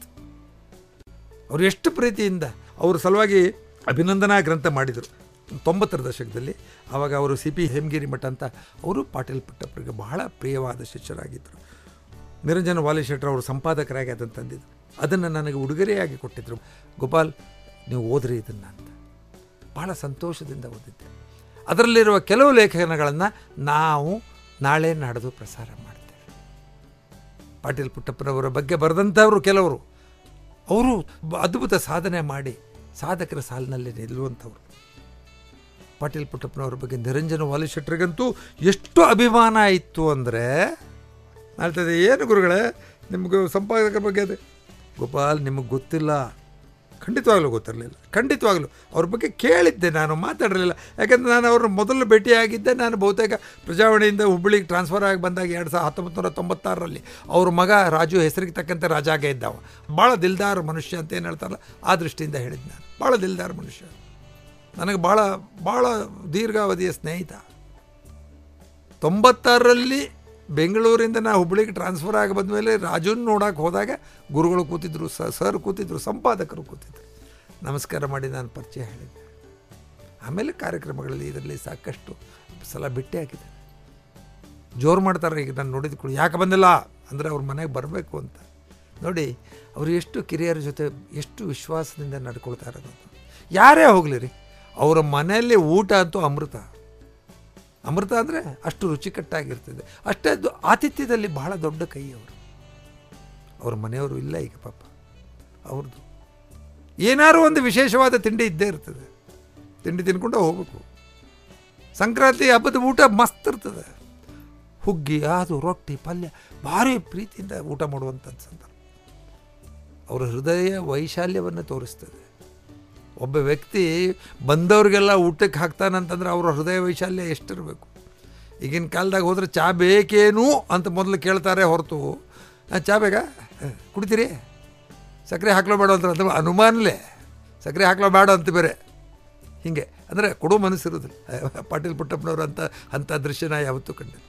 ಅವರು ಎಷ್ಟು ಪ್ರೀತಿಯಿಂದ ಅವ್ರ ಸಲುವಾಗಿ ಅಭಿನಂದನಾ ಗ್ರಂಥ ಮಾಡಿದರು ತೊಂಬತ್ತರ ದಶಕದಲ್ಲಿ ಆವಾಗ ಅವರು ಸಿ ಪಿ ಹೇಮಗಿರಿ ಮಠ ಅಂತ ಅವರು ಪಾಟೀಲ್ ಪುಟ್ಟಪ್ಪರಿಗೆ ಬಹಳ ಪ್ರಿಯವಾದ ಶಿಷ್ಯರಾಗಿದ್ದರು ನಿರಂಜನ ವಾಲಿಶೆಟ್ಟರ್ ಅವರು ಸಂಪಾದಕರಾಗಿ ಅದನ್ನು ತಂದಿದ್ದು ಅದನ್ನು ನನಗೆ ಉಡುಗೊರೆಯಾಗಿ ಕೊಟ್ಟಿದ್ದರು ಗೋಪಾಲ್ ನೀವು ಓದ್ರಿ ಇದನ್ನು ಅಂತ ಭಾಳ ಸಂತೋಷದಿಂದ ಓದಿದ್ದೆ ಅದರಲ್ಲಿರುವ ಕೆಲವು ಲೇಖನಗಳನ್ನು ನಾವು ನಾಳೆ ನಾಡ್ದು ಪ್ರಸಾರ ಮಾಡ್ತೇವೆ ಪಾಟೀಲ್ ಪುಟ್ಟಪ್ಪನವರ ಬಗ್ಗೆ ಬರೆದಂಥವರು ಕೆಲವರು ಅವರು ಬ- ಅದ್ಭುತ ಸಾಧನೆ ಮಾಡಿ ಸಾಧಕರ ಸಾಲಿನಲ್ಲಿ ನಿಲ್ಲುವಂಥವ್ರು ಪಾಟೀಲ್ ಪುಟ್ಟಪ್ಪನವ್ರ ಬಗ್ಗೆ ನಿರಂಜನ ವಾಲಿಶೆಟ್ಟರಿಗಂತೂ ಎಷ್ಟು ಅಭಿಮಾನ ಇತ್ತು ಅಂದರೆ ಹೇಳ್ತದೆ ಏನು ಗುರುಗಳೇ ನಿಮಗೆ ಸಂಪಾದಕರ ಬಗ್ಗೆ ಅದೇ ಗೋಪಾಲ್ ನಿಮಗೆ ಗೊತ್ತಿಲ್ಲ ಖಂಡಿತವಾಗ್ಲೂ ಗೊತ್ತಿರಲಿಲ್ಲ ಖಂಡಿತವಾಗ್ಲೂ ಅವ್ರ ಬಗ್ಗೆ ಕೇಳಿದ್ದೆ ನಾನು ಮಾತಾಡಿರಲಿಲ್ಲ ಯಾಕಂದರೆ ನಾನು ಅವ್ರನ್ನ ಮೊದಲು ಭೇಟಿಯಾಗಿದ್ದೆ ನಾನು ಬಹುತೇಕ ಪ್ರಜಾವಾಣಿಯಿಂದ ಹುಬ್ಬಳ್ಳಿಗೆ ಟ್ರಾನ್ಸ್ಫರ್ ಆಗಿ ಬಂದಾಗ ಎರಡು ಸಾವಿರದ ಹತ್ತೊಂಬತ್ತು ನೂರ ತೊಂಬತ್ತಾರರಲ್ಲಿ ಅವ್ರ ಮಗ ರಾಜು ಹೆಸರಿಗೆ ತಕ್ಕಂತೆ ರಾಜಾಗೆ ಇದ್ದವ ಭಾಳ ದಿಲ್ದಾರ್ ಮನುಷ್ಯ ಅಂತ ಏನು ಹೇಳ್ತಾರಲ್ಲ ಆ ದೃಷ್ಟಿಯಿಂದ ಹೇಳಿದ್ದು ನಾನು ಭಾಳ ದಿಲ್ದಾರ್ ಮನುಷ್ಯ ನನಗೆ ಭಾಳ ಭಾಳ ದೀರ್ಘಾವಧಿಯ ಸ್ನೇಹಿತ ತೊಂಬತ್ತಾರರಲ್ಲಿ ಬೆಂಗಳೂರಿಂದ ನಾ ಹುಬ್ಬಳ್ಳಿಗೆ ಟ್ರಾನ್ಸ್ಫರ್ ಆಗಿ ಬಂದಮೇಲೆ ರಾಜುನ್ ನೋಡೋಕೆ ಹೋದಾಗ ಗುರುಗಳು ಕೂತಿದ್ರು ಸ ಸರ್ ಕೂತಿದ್ರು ಸಂಪಾದಕರು ಕೂತಿದ್ರು ನಮಸ್ಕಾರ ಮಾಡಿ ನಾನು ಪರಿಚಯ ಹೇಳಿದ್ದೆ ಆಮೇಲೆ ಕಾರ್ಯಕ್ರಮಗಳಲ್ಲಿ ಇದರಲ್ಲಿ ಸಾಕಷ್ಟು ಸಲ ಭೇಟಿ ಹಾಕಿದೆ ಜೋರು ಮಾಡ್ತಾರೆ ಈಗ ನಾನು ನೋಡಿದ ಕೂಡ ಯಾಕೆ ಬಂದಿಲ್ಲ ಅಂದರೆ ಅವ್ರ ಮನೆಗೆ ಬರಬೇಕು ಅಂತ ನೋಡಿ ಅವರು ಎಷ್ಟು ಕಿರಿಯರ ಜೊತೆ ಎಷ್ಟು ವಿಶ್ವಾಸದಿಂದ ನಡ್ಕೊಳ್ತಾ ಇರೋದು ಯಾರೇ ಹೋಗಲಿ ರೀ ಅವರ ಮನೆಯಲ್ಲಿ ಊಟ ಅಂತೂ ಅಮೃತ ಅಮೃತ ಅಂದರೆ ಅಷ್ಟು ರುಚಿಕಟ್ಟಾಗಿರ್ತದೆ ಅಷ್ಟೇ ಅದು ಆತಿಥ್ಯದಲ್ಲಿ ಬಹಳ ದೊಡ್ಡ ಕೈ ಅವರು ಅವ್ರ ಮನೆಯವರು ಇಲ್ಲ ಈಗ ಪಾಪ ಅವ್ರದ್ದು ಏನಾದ್ರು ಒಂದು ವಿಶೇಷವಾದ ತಿಂಡಿ ಇದ್ದೇ ಇರ್ತದೆ ತಿಂಡಿ ತಿನ್ಕೊಂಡು ಹೋಗ್ಬೇಕು ಸಂಕ್ರಾಂತಿ ಹಬ್ಬದ ಊಟ ಮಸ್ತ್ ಇರ್ತದೆ ಹುಗ್ಗಿ ಅದು ರೊಟ್ಟಿ ಪಲ್ಯ ಭಾರಿ ಪ್ರೀತಿಯಿಂದ ಊಟ ಮಾಡುವಂಥದ್ದು ಸಂದರ್ಭ ಅವರ ಹೃದಯ ವೈಶಾಲ್ಯವನ್ನು ತೋರಿಸ್ತದೆ ಒಬ್ಬ ವ್ಯಕ್ತಿ ಬಂದವ್ರಿಗೆಲ್ಲ ಊಟಕ್ಕೆ ಹಾಕ್ತಾನಂತಂದ್ರೆ ಅವರ ಹೃದಯ ವೈಶಾಲ್ಯ ಎಷ್ಟಿರಬೇಕು ಈಗಿನ ಕಾಲದಾಗ ಹೋದ್ರೆ ಚಾ ಬೇಕೇನು ಅಂತ ಮೊದಲು ಕೇಳ್ತಾರೆ ಹೊರತು "ಆ, ಚಾ ಬೇಕಾ ಹ, ಕುಡಿತೀರಿ ಸಕ್ಕರೆ ಹಾಕ್ಲೋ ಬೇಡ ಅಂತ ಅದು ಅನುಮಾನಲೇ ಸಕ್ಕರೆ ಹಾಕ್ಲೋ ಬೇಡ ಅಂತ ಬೇರೆ ಹೀಗೆ ಅಂದರೆ ಕೊಡೋ ಮನಸ್ಸಿರೋದಿಲ್ಲ ಪಾಟೀಲ್ ಪುಟ್ಟಪ್ಪನವ್ರು ಅಂತ ಅಂಥ ದೃಶ್ಯನ ಯಾವತ್ತೂ ಕಂಡಿಲ್ಲ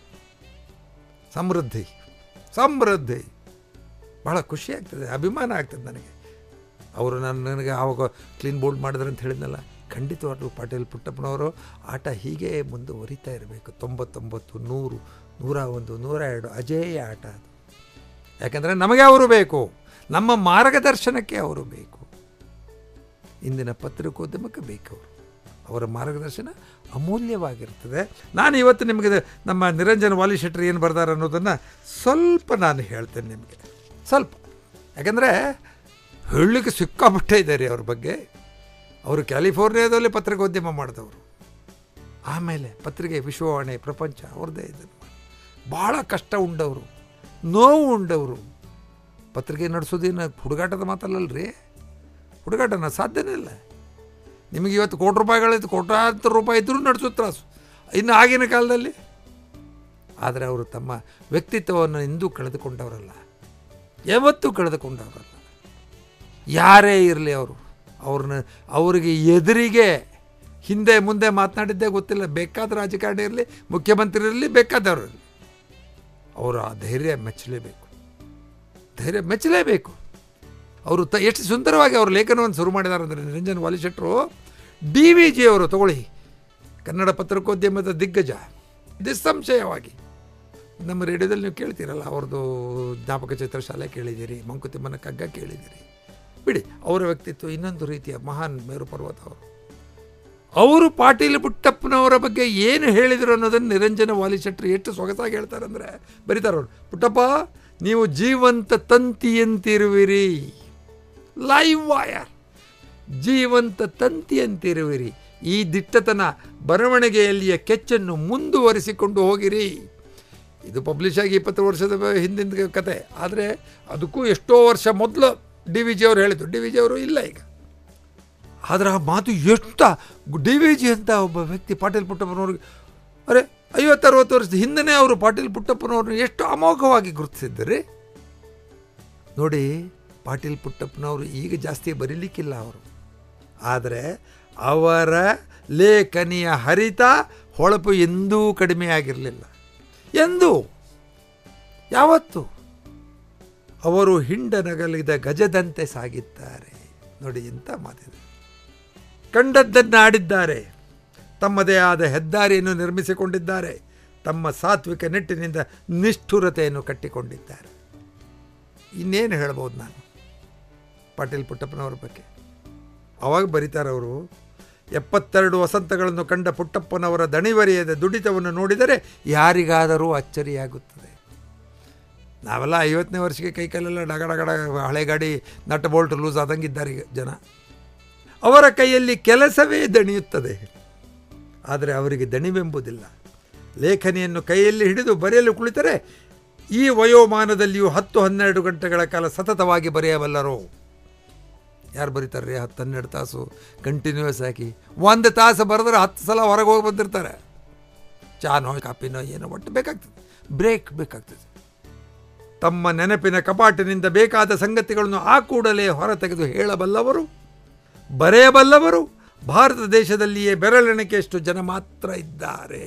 ಸಮೃದ್ಧಿ ಸಮೃದ್ಧಿ ಭಾಳ ಖುಷಿ ಆಗ್ತದೆ ಅಭಿಮಾನ ಆಗ್ತದೆ ನನಗೆ ಅವರು ನಾನು ನನಗೆ ಆವಾಗ ಕ್ಲೀನ್ ಬೋಲ್ಡ್ ಮಾಡಿದ್ರು ಅಂತ ಹೇಳಿದ್ನಲ್ಲ ಖಂಡಿತವಾಗ್ಲೂ ಪಾಟೀಲ್ ಪುಟ್ಟಪ್ಪನವರು ಆಟ ಹೀಗೆ ಮುಂದುವರಿತಾ ಇರಬೇಕು ತೊಂಬತ್ತೊಂಬತ್ತು ನೂರು ನೂರ ಒಂದು ನೂರ ಎರಡು ಅಜೇಯ ಆಟ ಅದು ಯಾಕಂದರೆ ನಮಗೆ ಅವರು ಬೇಕು ನಮ್ಮ ಮಾರ್ಗದರ್ಶನಕ್ಕೆ ಅವರು ಬೇಕು ಇಂದಿನ ಪತ್ರಿಕೋದ್ಯಮಕ್ಕೆ ಬೇಕು ಅವರು ಅವರ ಮಾರ್ಗದರ್ಶನ ಅಮೂಲ್ಯವಾಗಿರ್ತದೆ ನಾನು ಇವತ್ತು ನಿಮಗೆ ಇದು ನಮ್ಮ ನಿರಂಜನ್ ವಾಲಿ ಶೆಟ್ಟಿ ಏನು ಬರ್ದಾರೆ ಅನ್ನೋದನ್ನು ಸ್ವಲ್ಪ ನಾನು ಹೇಳ್ತೇನೆ ನಿಮಗೆ ಸ್ವಲ್ಪ ಯಾಕಂದರೆ ಹೇಳಲಿಕ್ಕೆ ಸಿಕ್ಕಾಪಟ್ಟೆ ಇದೆ ರೀ ಅವ್ರ ಬಗ್ಗೆ ಅವರು ಕ್ಯಾಲಿಫೋರ್ನಿಯಾದಲ್ಲಿ ಪತ್ರಿಕೋದ್ಯಮ ಮಾಡಿದವರು ಆಮೇಲೆ ಪತ್ರಿಕೆ ವಿಶ್ವವಾಣಿ ಪ್ರಪಂಚ ಅವ್ರದ್ದೇ ಇದನ್ನು ಭಾಳ ಕಷ್ಟ ಉಂಡವರು ನೋವು ಉಂಡವರು ಪತ್ರಿಕೆ ನಡೆಸೋದೇನು ಹುಡುಗಾಟದ ಮಾತಲ್ಲಲ್ರಿ ಹುಡುಗಾಟನ ಸಾಧ್ಯನೇ ಇಲ್ಲ ನಿಮಗೆ ಇವತ್ತು ಕೋಟಿ ರೂಪಾಯಿಗಳಿದ್ದು ಕೋಟ್ಯಾಂತರ ರೂಪಾಯಿ ಇದ್ದರೂ ನಡೆಸೋ ತ್ರಾಸು ಇನ್ನು ಆಗಿನ ಕಾಲದಲ್ಲಿ ಆದರೆ ಅವರು ತಮ್ಮ ವ್ಯಕ್ತಿತ್ವವನ್ನು ಎಂದೂ ಕಳೆದುಕೊಂಡವರಲ್ಲ ಯಾವತ್ತೂ ಕಳೆದುಕೊಂಡವರಲ್ಲ ಯಾರೇ ಇರಲಿ ಅವರು ಅವ್ರನ್ನ ಅವರಿಗೆ ಎದುರಿಗೆ ಹಿಂದೆ ಮುಂದೆ ಮಾತನಾಡಿದ್ದೇ ಗೊತ್ತಿಲ್ಲ ಬೇಕಾದ ರಾಜಕಾರಣಿ ಇರಲಿ ಮುಖ್ಯಮಂತ್ರಿ ಇರಲಿ ಬೇಕಾದವರು ಇರಲಿ ಅವರು ಆ ಧೈರ್ಯ ಮೆಚ್ಚಲೇಬೇಕು ಧೈರ್ಯ ಮೆಚ್ಚಲೇಬೇಕು ಅವರು ತ ಎಷ್ಟು ಸುಂದರವಾಗಿ ಅವರು ಲೇಖನವನ್ನು ಶುರು ಮಾಡಿದ್ದಾರೆ ಅಂದರೆ ನಿರಂಜನ್ ವಾಲಿಶೆಟ್ರು ಡಿ ವಿ ಜಿ ಅವರು ತಗೊಳ್ಳಿ ಕನ್ನಡ ಪತ್ರಿಕೋದ್ಯಮದ ದಿಗ್ಗಜ ನಿಸ್ಸಂಶಯವಾಗಿ ನಮ್ಮ ರೇಡಿಯೋದಲ್ಲಿ ನೀವು ಕೇಳ್ತೀರಲ್ಲ ಅವ್ರದ್ದು ಜ್ಞಾಪಕ ಚಿತ್ರಶಾಲೆ ಕೇಳಿದ್ದೀರಿ ಮಂಕುತಿಮ್ಮನ ಕಗ್ಗ ಕೇಳಿದ್ದೀರಿ ಬಿಡಿ ಅವರ ವ್ಯಕ್ತಿತ್ವ ಇನ್ನೊಂದು ರೀತಿಯ ಮಹಾನ್ ಮೇರು ಪರ್ವತ ಅವರು ಅವರು ಪಾಟೀಲ್ ಪುಟ್ಟಪ್ಪನವರ ಬಗ್ಗೆ ಏನು ಹೇಳಿದರು ಅನ್ನೋದನ್ನು ನಿರಂಜನ ವಾಲಿಶೆಟ್ರು ಎಷ್ಟು ಸೊಗಸಾಗಿ ಹೇಳ್ತಾರೆ ಅಂದರೆ ಬರೀತಾರೆ ಅವರು ಪುಟ್ಟಪ್ಪ ನೀವು ಜೀವಂತ ತಂತಿಯಂತಿರುವಿರಿ ಲೈವ್ ವಾಯರ್ ಜೀವಂತ ತಂತಿಯಂತಿರುವಿರಿ ಈ ದಿಟ್ಟತನ ಬರವಣಿಗೆಯಲ್ಲಿಯ ಕೆಚ್ಚನ್ನು ಮುಂದುವರಿಸಿಕೊಂಡು ಹೋಗಿರಿ ಇದು ಪಬ್ಲಿಷ್ ಆಗಿ ಇಪ್ಪತ್ತು ವರ್ಷದ ಬ- ಹಿಂದಿನ ಕತೆ ಆದರೆ ಅದಕ್ಕೂ ಎಷ್ಟೋ ವರ್ಷ ಮೊದಲು ಡಿ ವಿ ಜಿ ಅವರು ಹೇಳಿದ್ರು ಡಿ ವಿ ಜಿ ಅವರು ಇಲ್ಲ ಈಗ ಆದರೆ ಆ ಮಾತು ಎಷ್ಟು ಡಿ ವಿ ಜಿ ಅಂತ ಒಬ್ಬ ವ್ಯಕ್ತಿ ಪಾಟೀಲ್ ಪುಟ್ಟಪ್ಪನವ್ರಿಗೆ ಅರೆ ಐವತ್ತರವತ್ತು ವರ್ಷದ ಹಿಂದನೇ ಅವರು ಪಾಟೀಲ್ ಪುಟ್ಟಪ್ಪನವ್ರನ್ನ ಎಷ್ಟು ಅಮೋಘವಾಗಿ ಗುರುತಿಸಿದ್ದಾರೆ ನೋಡಿ ಪಾಟೀಲ್ ಪುಟ್ಟಪ್ಪನವರು ಈಗ ಜಾಸ್ತಿ ಬರೀಲಿಕ್ಕಿಲ್ಲ ಅವರು ಆದರೆ ಅವರ ಲೇಖನಿಯ ಹರಿತ ಹೊಳಪು ಎಂದೂ ಕಡಿಮೆ ಆಗಿರಲಿಲ್ಲ ಎಂದೂ ಯಾವತ್ತು ಅವರು ಹಿಂಡನಗಲಿದ ಗಜದಂತೆ ಸಾಗಿದ್ದಾರೆ ನೋಡಿ ಎಂಥ ಮಾತಿದೆ ಕಂಡದ್ದನ್ನು ಆಡಿದ್ದಾರೆ ತಮ್ಮದೇ ಆದ ಹೆದ್ದಾರಿಯನ್ನು ನಿರ್ಮಿಸಿಕೊಂಡಿದ್ದಾರೆ ತಮ್ಮ ಸಾತ್ವಿಕ ನೆಟ್ಟಿನಿಂದ ನಿಷ್ಠುರತೆಯನ್ನು ಕಟ್ಟಿಕೊಂಡಿದ್ದಾರೆ ಇನ್ನೇನು ಹೇಳ್ಬೋದು ನಾನು ಪಾಟೀಲ್ ಪುಟ್ಟಪ್ಪನವ್ರ ಬಗ್ಗೆ ಅವಾಗ ಬರೀತಾರೆ ಅವರು ಎಪ್ಪತ್ತೆರಡು ವಸಂತಗಳನ್ನು ಕಂಡ ಪುಟ್ಟಪ್ಪನವರ ದಣಿವರಿಯದ ದುಡಿತವನ್ನು ನೋಡಿದರೆ ಯಾರಿಗಾದರೂ ಅಚ್ಚರಿಯಾಗುತ್ತದೆ ನಾವೆಲ್ಲ ಐವತ್ತನೇ ವರ್ಷಕ್ಕೆ ಕೈ ಕಾಲೆಲ್ಲ ಡಗ ಡಗ ಡಗ ಹಳೆ ಗಾಡಿ ನಟ್ ಬೋಲ್ಟ್ ಲೂಸ್ ಆದಂಗಿದ್ದಾರೆ ಈಗ ಜನ ಅವರ ಕೈಯಲ್ಲಿ ಕೆಲಸವೇ ದಣಿಯುತ್ತದೆ ಆದರೆ ಅವರಿಗೆ ದಣಿವೆಂಬುದಿಲ್ಲ ಲೇಖನಿಯನ್ನು ಕೈಯಲ್ಲಿ ಹಿಡಿದು ಬರೆಯಲು ಕುಳಿತರೆ ಈ ವಯೋಮಾನದಲ್ಲಿಯೂ ಹತ್ತು ಹನ್ನೆರಡು ಗಂಟೆಗಳ ಕಾಲ ಸತತವಾಗಿ ಬರೆಯಬಲ್ಲರು ಯಾರು ಬರೀತಾರೆ ಹತ್ತು ಹನ್ನೆರಡು ತಾಸು ಕಂಟಿನ್ಯೂಸ್ ಆಗಿ ಒಂದು ತಾಸು ಬರೆದ್ರೆ ಹತ್ತು ಸಲ ಹೊರಗೆ ಹೋಗಿ ಬಂದಿರ್ತಾರೆ ಚಾನೋ ಕಾಪಿನೋ ಏನೋ ಒಟ್ಟು ಬೇಕಾಗ್ತದೆ ಬ್ರೇಕ್ ಬೇಕಾಗ್ತದೆ ತಮ್ಮ ನೆನಪಿನ ಕಪಾಟಿನಿಂದ ಬೇಕಾದ ಸಂಗತಿಗಳನ್ನು ಆ ಕೂಡಲೇ ಹೊರತೆಗೆದು ಹೇಳಬಲ್ಲವರು ಬರೆಯಬಲ್ಲವರು ಭಾರತ ದೇಶದಲ್ಲಿಯೇ ಬೆರಳೆಣಿಕೆಯಷ್ಟು ಜನ ಮಾತ್ರ ಇದ್ದಾರೆ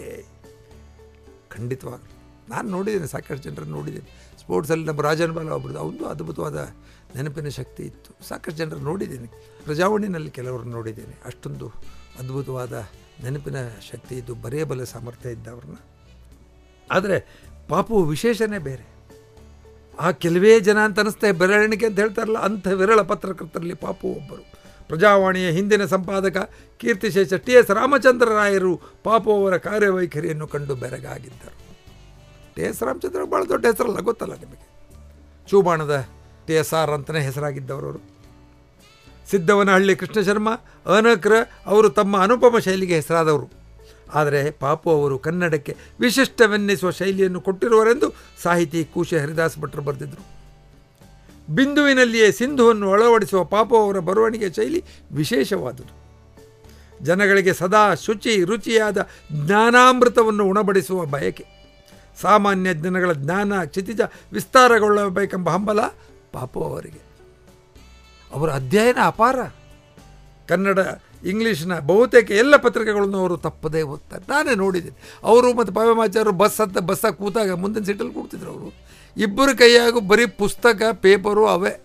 ಖಂಡಿತವಾಗ್ಲೂ ನಾನು ನೋಡಿದ್ದೇನೆ ಸಾಕಷ್ಟು ಜನರನ್ನು ನೋಡಿದ್ದೇನೆ ಸ್ಪೋರ್ಟ್ಸಲ್ಲಿ ನಮ್ಮ ರಾಜನ್ ಬಾಲ ಒಬ್ಬರದು ಅವನು ಅದ್ಭುತವಾದ ನೆನಪಿನ ಶಕ್ತಿ ಇತ್ತು ಸಾಕಷ್ಟು ಜನರು ನೋಡಿದ್ದೀನಿ ಪ್ರಜಾವಾಣಿನಲ್ಲಿ ಕೆಲವರನ್ನು ನೋಡಿದ್ದೇನೆ ಅಷ್ಟೊಂದು ಅದ್ಭುತವಾದ ನೆನಪಿನ ಶಕ್ತಿ ಇದ್ದು ಬರೆಯಬಲ್ಲ ಸಾಮರ್ಥ್ಯ ಇದ್ದವ್ರನ್ನ ಆದರೆ ಪಾಪು ವಿಶೇಷನೇ ಬೇರೆ ಆ ಕೆಲವೇ ಜನ ಅಂತ ಅನಿಸ್ತಾ ಬೆರಳೆಣಿಕೆ ಅಂತ ಹೇಳ್ತಾರಲ್ಲ ಅಂಥ ವಿರಳ ಪತ್ರಕರ್ತರಲ್ಲಿ ಪಾಪು ಒಬ್ಬರು ಪ್ರಜಾವಾಣಿಯ ಹಿಂದಿನ ಸಂಪಾದಕ ಕೀರ್ತಿಶೇಷ ಟಿ ಎಸ್ ರಾಮಚಂದ್ರ ರಾಯರು ಪಾಪು ಅವರ ಕಾರ್ಯವೈಖರಿಯನ್ನು ಕಂಡು ಬೆರಗಾಗಿದ್ದರು ಟಿ ಎಸ್ ರಾಮಚಂದ್ರ ಭಾಳ ದೊಡ್ಡ ಹೆಸರಲ್ಲ ಗೊತ್ತಲ್ಲ ನಿಮಗೆ ಚೂಬಾಣದ ಟಿ ಎಸ್ ಆರ್ ಅಂತಲೇ ಹೆಸರಾಗಿದ್ದವರು ಸಿದ್ದವನಹಳ್ಳಿ ಕೃಷ್ಣ ಶರ್ಮ ಅನಕ್ರ ಅವರು ತಮ್ಮ ಅನುಪಮ ಶೈಲಿಗೆ ಹೆಸರಾದವರು ಆದರೆ ಪಾಪು ಅವರು ಕನ್ನಡಕ್ಕೆ ವಿಶಿಷ್ಟವೆನ್ನಿಸುವ ಶೈಲಿಯನ್ನು ಕೊಟ್ಟಿರುವರೆಂದು ಸಾಹಿತಿ ಕೂಶೆ ಹರಿದಾಸ್ ಭಟ್ರು ಬರೆದಿದ್ದರು ಬಿಂದುವಿನಲ್ಲಿಯೇ ಸಿಂಧುವನ್ನು ಅಳವಡಿಸುವ ಪಾಪು ಅವರ ಬರವಣಿಗೆ ಶೈಲಿ ವಿಶೇಷವಾದುದು ಜನಗಳಿಗೆ ಸದಾ ಶುಚಿ ರುಚಿಯಾದ ಜ್ಞಾನಾಮೃತವನ್ನು ಉಣಬಡಿಸುವ ಬಯಕೆ ಸಾಮಾನ್ಯ ಜನಗಳ ಜ್ಞಾನ ಕ್ಷಿತಿಜ ವಿಸ್ತಾರಗೊಳ್ಳಬೇಕೆಂಬ ಹಂಬಲ ಪಾಪು ಅವರಿಗೆ ಅವರ ಅಧ್ಯಯನ ಅಪಾರ ಕನ್ನಡ ಇಂಗ್ಲೀಷ್ನ ಬಹುತೇಕ ಎಲ್ಲ ಪತ್ರಿಕೆಗಳನ್ನು ಅವರು ತಪ್ಪದೇ ಓದ್ತಾರೆ ನಾನೇ ನೋಡಿದ್ದೀನಿ ಅವರು ಮತ್ತು ಪವಮಾಚಾರ್ಯರು ಬಸ್ ಹತ್ತ ಬಸ್ಸಾಗ ಕೂತಾಗ ಮುಂದಿನ ಸೀಟಲ್ಲಿ ಕೂಡ್ತಿದ್ರು ಅವರು ಇಬ್ಬರು ಕೈಯಾಗೂ ಬರೀ ಪುಸ್ತಕ ಪೇಪರು ಅವೇ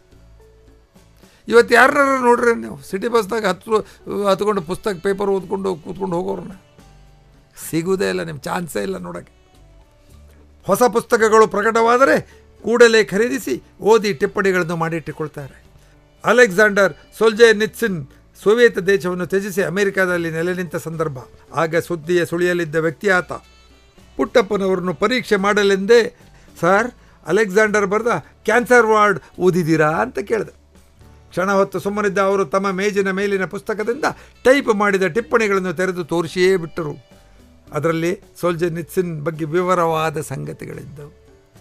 ಇವತ್ತು ಯಾರು ನೋಡ್ರಿ ನೀವು ಸಿಟಿ ಬಸ್ದಾಗ ಹತ್ತು ಹತ್ಕೊಂಡು ಪುಸ್ತಕ ಪೇಪರ್ ಓದ್ಕೊಂಡು ಕೂತ್ಕೊಂಡು ಹೋಗೋರನ್ನ ಸಿಗುವುದೇ ಇಲ್ಲ ನಿಮ್ಮ ಚಾನ್ಸೇ ಇಲ್ಲ ನೋಡೋಕ್ಕೆ ಹೊಸ ಪುಸ್ತಕಗಳು ಪ್ರಕಟವಾದರೆ ಕೂಡಲೇ ಖರೀದಿಸಿ ಓದಿ ಟಿಪ್ಪಣಿಗಳನ್ನು ಮಾಡಿಟ್ಟುಕೊಳ್ತಾರೆ ಅಲೆಕ್ಸಾಂಡರ್ ಸೋಲ್ಜೆ ನಿತ್ಸಿನ್ ಸೋವಿಯತ್ ದೇಶವನ್ನು ತ್ಯಜಿಸಿ ಅಮೆರಿಕಾದಲ್ಲಿ ನೆಲೆ ನಿಂತ ಸಂದರ್ಭ ಆಗ ಸುದ್ದಿಯ ಸುಳಿಯಲಿದ್ದ ವ್ಯಕ್ತಿ ಆತ ಪುಟ್ಟಪ್ಪನವರನ್ನು ಪರೀಕ್ಷೆ ಮಾಡಲೆಂದೇ ಸರ್ ಅಲೆಕ್ಸಾಂಡರ್ ಬರೆದ ಕ್ಯಾನ್ಸರ್ ವಾರ್ಡ್ ಓದಿದ್ದೀರಾ ಅಂತ ಕೇಳಿದೆ ಕ್ಷಣ ಹೊತ್ತು ಸುಮ್ಮನಿದ್ದ ಅವರು ತಮ್ಮ ಮೇಜಿನ ಮೇಲಿನ ಪುಸ್ತಕದಿಂದ ಟೈಪ್ ಮಾಡಿದ ಟಿಪ್ಪಣಿಗಳನ್ನು ತೆರೆದು ತೋರಿಸಿಯೇ ಬಿಟ್ಟರು ಅದರಲ್ಲಿ ಸೋಲ್ಜೆನಿತ್ಸಿನ್ ಬಗ್ಗೆ ವಿವರವಾದ ಸಂಗತಿಗಳಿದ್ದವು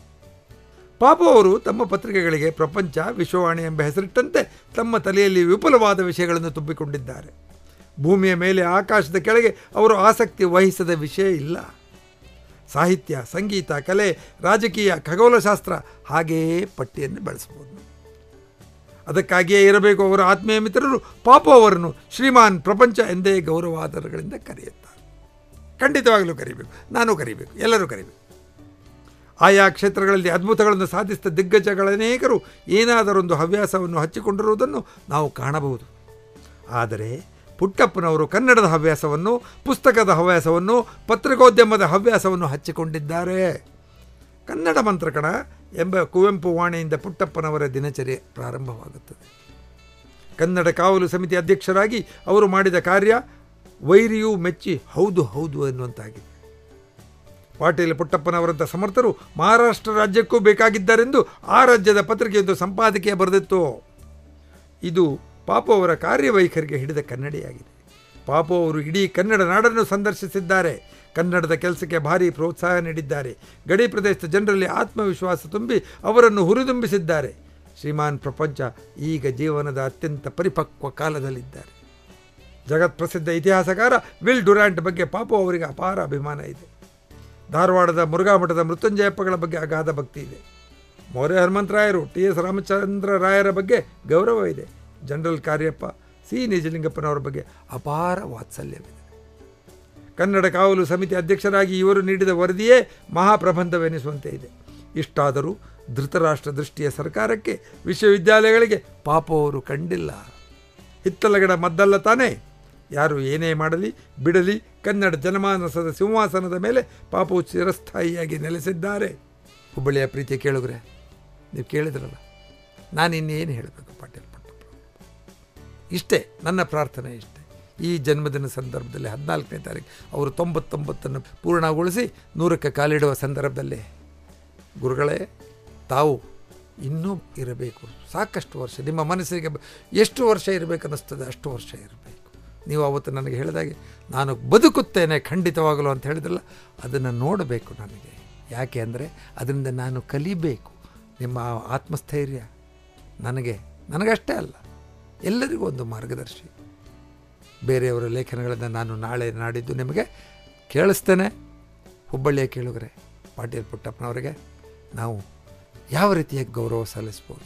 ಪಾಪು ಅವರು ತಮ್ಮ ಪತ್ರಿಕೆಗಳಿಗೆ ಪ್ರಪಂಚ ವಿಶ್ವವಾಣಿ ಎಂಬ ಹೆಸರಿಟ್ಟಂತೆ ತಮ್ಮ ತಲೆಯಲ್ಲಿ ವಿಪುಲವಾದ ವಿಷಯಗಳನ್ನು ತುಂಬಿಕೊಂಡಿದ್ದಾರೆ ಭೂಮಿಯ ಮೇಲೆ ಆಕಾಶದ ಕೆಳಗೆ ಅವರು ಆಸಕ್ತಿ ವಹಿಸದ ವಿಷಯ ಇಲ್ಲ ಸಾಹಿತ್ಯ ಸಂಗೀತ ಕಲೆ ರಾಜಕೀಯ ಖಗೋಳಶಾಸ್ತ್ರ ಹಾಗೆಯೇ ಪಟ್ಟಿಯನ್ನು ಬೆಳೆಸಬಹುದು ಅದಕ್ಕಾಗಿಯೇ ಇರಬೇಕು ಅವರ ಆತ್ಮೀಯ ಮಿತ್ರರು ಪಾಪು ಅವರನ್ನು ಶ್ರೀಮಾನ್ ಪ್ರಪಂಚ ಎಂದೇ ಗೌರವಾದರಗಳಿಂದ ಕರೆಯುತ್ತಾರೆ ಖಂಡಿತವಾಗಲೂ ಕರಿಬೇಕು ನಾನು ಕರಿಬೇಕು ಎಲ್ಲರೂ ಕರಿಬೇಕು ಆಯಾ ಕ್ಷೇತ್ರಗಳಲ್ಲಿ ಅದ್ಭುತಗಳನ್ನು ಸಾಧಿಸಿದ ದಿಗ್ಗಜಗಳನೇಕರು ಏನಾದರೊಂದು ಹವ್ಯಾಸವನ್ನು ಹಚ್ಚಿಕೊಂಡಿರುವುದನ್ನು ನಾವು ಕಾಣಬಹುದು ಆದರೆ ಪುಟ್ಟಪ್ಪನವರು ಕನ್ನಡದ ಹವ್ಯಾಸವನ್ನು ಪುಸ್ತಕದ ಹವ್ಯಾಸವನ್ನು ಪತ್ರಿಕೋದ್ಯಮದ ಹವ್ಯಾಸವನ್ನು ಹಚ್ಚಿಕೊಂಡಿದ್ದಾರೆ ಕನ್ನಡ ಮಂತ್ರಕಣ ಎಂಬ ಕುವೆಂಪು ವಾಣಿಯಿಂದ ಪುಟ್ಟಪ್ಪನವರ ದಿನಚರಿ ಪ್ರಾರಂಭವಾಗುತ್ತದೆ ಕನ್ನಡ ಕಾವಲು ಸಮಿತಿ ಅಧ್ಯಕ್ಷರಾಗಿ ಅವರು ಮಾಡಿದ ಕಾರ್ಯ ವೈರಿಯೂ ಮೆಚ್ಚಿ ಹೌದು ಹೌದು ಎನ್ನುವಂತಾಗಿದೆ ಪಾಟೀಲ್ ಪುಟ್ಟಪ್ಪನವರಂಥ ಸಮರ್ಥರು ಮಹಾರಾಷ್ಟ್ರ ರಾಜ್ಯಕ್ಕೂ ಬೇಕಾಗಿದ್ದಾರೆಂದು ಆ ರಾಜ್ಯದ ಪತ್ರಿಕೆಯೊಂದು ಸಂಪಾದಕೀಯ ಬರೆದಿತ್ತು ಇದು ಪಾಪು ಅವರ ಕಾರ್ಯವೈಖರಿಗೆ ಹಿಡಿದ ಕನ್ನಡಿಯಾಗಿದೆ ಪಾಪು ಅವರು ಇಡೀ ಕನ್ನಡ ನಾಡನ್ನು ಸಂದರ್ಶಿಸಿದ್ದಾರೆ ಕನ್ನಡದ ಕೆಲಸಕ್ಕೆ ಭಾರಿ ಪ್ರೋತ್ಸಾಹ ನೀಡಿದ್ದಾರೆ ಗಡಿ ಪ್ರದೇಶದ ಜನರಲ್ಲಿ ಆತ್ಮವಿಶ್ವಾಸ ತುಂಬಿ ಅವರನ್ನು ಹುರಿದುಂಬಿಸಿದ್ದಾರೆ ಶ್ರೀಮಾನ್ ಪ್ರಪಂಚ ಈಗ ಜೀವನದ ಅತ್ಯಂತ ಪರಿಪಕ್ವ ಕಾಲದಲ್ಲಿದ್ದಾರೆ ಜಗತ್ಪ್ರಸಿದ್ಧ ಇತಿಹಾಸಕಾರ ವಿಲ್ ಡುರಾಂಟ್ ಬಗ್ಗೆ ಪಾಪು ಅವರಿಗೆ ಅಪಾರ ಅಭಿಮಾನ ಇದೆ ಧಾರವಾಡದ ಮುರುಘಾಮಠದ ಮೃತ್ಯುಂಜಯಪ್ಪಗಳ ಬಗ್ಗೆ ಅಗಾಧ ಭಕ್ತಿ ಇದೆ ಮೌರ್ಯ ಹನುಮಂತರಾಯರು ಟಿ ಎಸ್ ರಾಮಚಂದ್ರ ರಾಯರ ಬಗ್ಗೆ ಗೌರವ ಇದೆ ಜನರಲ್ ಕಾರ್ಯಪ್ಪ ಸಿ ನಿಜಲಿಂಗಪ್ಪನವರ ಬಗ್ಗೆ ಅಪಾರ ವಾತ್ಸಲ್ಯವಿದೆ ಕನ್ನಡ ಕಾವಲು ಸಮಿತಿ ಅಧ್ಯಕ್ಷರಾಗಿ ಇವರು ನೀಡಿದ ವರದಿಯೇ ಮಹಾಪ್ರಬಂಧವೆನಿಸುವಂತೆ ಇದೆ ಇಷ್ಟಾದರೂ ಧೃತರಾಷ್ಟ್ರ ದೃಷ್ಟಿಯ ಸರ್ಕಾರಕ್ಕೆ ವಿಶ್ವವಿದ್ಯಾಲಯಗಳಿಗೆ ಪಾಪ ಅವರು ಕಂಡಿಲ್ಲ ಹಿತ್ತಲಗಡ ಮದ್ದಲ್ಲ ತಾನೇ ಯಾರು ಏನೇ ಮಾಡಲಿ ಬಿಡಲಿ ಕನ್ನಡ ಜನಮಾನಸದ ಸಿಂಹಾಸನದ ಮೇಲೆ ಪಾಪು ಚಿರಸ್ಥಾಯಿಯಾಗಿ ನೆಲೆಸಿದ್ದಾರೆ ಹುಬ್ಬಳ್ಳಿಯ ಪ್ರೀತಿ ಕೇಳುಗ್ರೆ ನೀವು ಕೇಳಿದ್ರಲ್ಲ ನಾನು ಇನ್ನೇನು ಹೇಳಬೇಕು ಪಾಟೀಲ್ ಪಟ್ಟಪ್ಪ ಇಷ್ಟೇ ನನ್ನ ಪ್ರಾರ್ಥನೆ ಇಷ್ಟೇ ಈ ಜನ್ಮದಿನ ಸಂದರ್ಭದಲ್ಲಿ ಹದಿನಾಲ್ಕನೇ ತಾರೀಕು ಅವರು ತೊಂಬತ್ತೊಂಬತ್ತನ್ನು ಪೂರ್ಣಗೊಳಿಸಿ ನೂರಕ್ಕೆ ಕಾಲಿಡುವ ಸಂದರ್ಭದಲ್ಲಿ ಗುರುಗಳೇ ತಾವು ಇನ್ನೂ ಇರಬೇಕು ಸಾಕಷ್ಟು ವರ್ಷ ನಿಮ್ಮ ಮನಸ್ಸಿಗೆ ಬ- ಎಷ್ಟು ವರ್ಷ ಇರಬೇಕನ್ನಿಸ್ತದೆ ಅಷ್ಟು ವರ್ಷ ಇರಬೇಕು ನೀವು ಅವತ್ತು ನನಗೆ ಹೇಳಿದಾಗೆ ನಾನು ಬದುಕುತ್ತೇನೆ ಖಂಡಿತವಾಗಲು ಅಂತ ಹೇಳಿದ್ರಲ್ಲ ಅದನ್ನು ನೋಡಬೇಕು ನನಗೆ ಯಾಕೆ ಅಂದರೆ ಅದರಿಂದ ನಾನು ಕಲಿಬೇಕು ನಿಮ್ಮ ಆ ಆತ್ಮಸ್ಥೈರ್ಯ ನನಗೆ ನನಗಷ್ಟೇ ಅಲ್ಲ ಎಲ್ಲರಿಗೂ ಒಂದು ಮಾರ್ಗದರ್ಶಿ ಬೇರೆಯವರ ಲೇಖನಗಳನ್ನು ನಾನು ನಾಳೆ ನಾಡಿದ್ದು ನಿಮಗೆ ಕೇಳಿಸ್ತೇನೆ ಹುಬ್ಬಳ್ಳಿಯ ಕೇಳುಗರೆ ಪಾಟೀಲ್ ಪುಟ್ಟಪ್ಪನವರಿಗೆ ನಾವು ಯಾವ ರೀತಿಯ ಗೌರವ ಸಲ್ಲಿಸ್ಬೋದು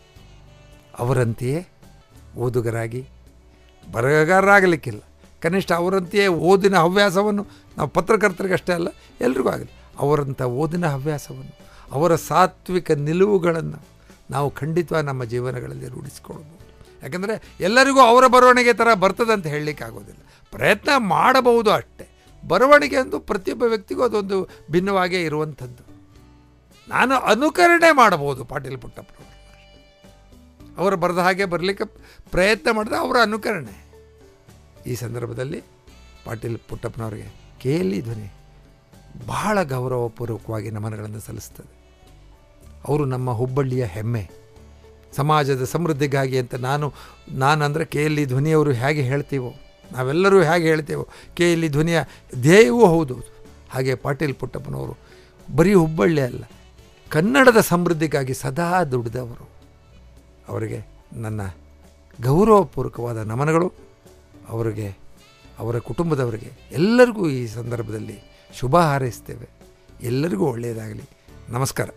ಅವರಂತೆಯೇ ಓದುಗರಾಗಿ ಬರಹಗಾರರಾಗಲಿಕ್ಕಿಲ್ಲ ಕನಿಷ್ಠ ಅವರಂತೆಯೇ ಓದಿನ ಹವ್ಯಾಸವನ್ನು ನಾವು ಪತ್ರಕರ್ತರಿಗಷ್ಟೇ ಅಲ್ಲ ಎಲ್ರಿಗೂ ಆಗಲಿ ಅವರಂಥ ಓದಿನ ಹವ್ಯಾಸವನ್ನು ಅವರ ಸಾತ್ವಿಕ ನಿಲುವುಗಳನ್ನು ನಾವು ಖಂಡಿತ ನಮ್ಮ ಜೀವನಗಳಲ್ಲಿ ರೂಢಿಸ್ಕೊಳ್ಬೋದು ಯಾಕಂದರೆ ಎಲ್ಲರಿಗೂ ಅವರ ಬರವಣಿಗೆ ಥರ ಬರ್ತದೆ ಅಂತ ಹೇಳಲಿಕ್ಕೆ ಆಗೋದಿಲ್ಲ ಪ್ರಯತ್ನ ಮಾಡಬಹುದು ಅಷ್ಟೇ ಬರವಣಿಗೆ ಅಂದು ಪ್ರತಿಯೊಬ್ಬ ವ್ಯಕ್ತಿಗೂ ಅದೊಂದು ಭಿನ್ನವಾಗೇ ಇರುವಂಥದ್ದು ನಾನು ಅನುಕರಣೆ ಮಾಡಬಹುದು ಪಾಟೀಲ್ ಪುಟ್ಟಪ್ಪನವರು ಅವರು ಬರೆದ ಹಾಗೆ ಬರಲಿಕ್ಕೆ ಪ್ರಯತ್ನ ಮಾಡಿದ ಅವರ ಅನುಕರಣೆ ಈ ಸಂದರ್ಭದಲ್ಲಿ ಪಾಟೀಲ್ ಪುಟ್ಟಪ್ಪನವರಿಗೆ ಕೇಲಿ ಧ್ವನಿ ಬಹಳ ಗೌರವಪೂರ್ವಕವಾಗಿ ನಮನಗಳನ್ನು ಸಲ್ಲಿಸ್ತದೆ ಅವರು ನಮ್ಮ ಹುಬ್ಬಳ್ಳಿಯ ಹೆಮ್ಮೆ ಸಮಾಜದ ಸಮೃದ್ಧಿಗಾಗಿ ಅಂತ ನಾನು ನಾನು ಅಂದರೆ ಕೆ ಎಲ್ ಇ ಧ್ವನಿಯವರು ಹೇಗೆ ಹೇಳ್ತೀವೋ ನಾವೆಲ್ಲರೂ ಹೇಗೆ ಹೇಳ್ತೇವೆ ಕೆ ಇಲ್ಲಿ ಧ್ವನಿಯ ಧ್ಯೇಯವೂ ಹೌದು ಹಾಗೆ ಪಾಟೀಲ್ ಪುಟ್ಟಪ್ಪನವರು ಬರೀ ಹುಬ್ಬಳ್ಳಿ ಅಲ್ಲ ಕನ್ನಡದ ಸಮೃದ್ಧಿಗಾಗಿ ಸದಾ ದುಡಿದವರು ಅವರಿಗೆ ನನ್ನ ಗೌರವಪೂರ್ವಕವಾದ ನಮನಗಳು ಅವರಿಗೆ ಅವರ ಕುಟುಂಬದವರಿಗೆ ಎಲ್ಲರಿಗೂ ಈ ಸಂದರ್ಭದಲ್ಲಿ ಶುಭ ಹಾರೈಸ್ತೇವೆ ಎಲ್ಲರಿಗೂ ಒಳ್ಳೆಯದಾಗಲಿ ನಮಸ್ಕಾರ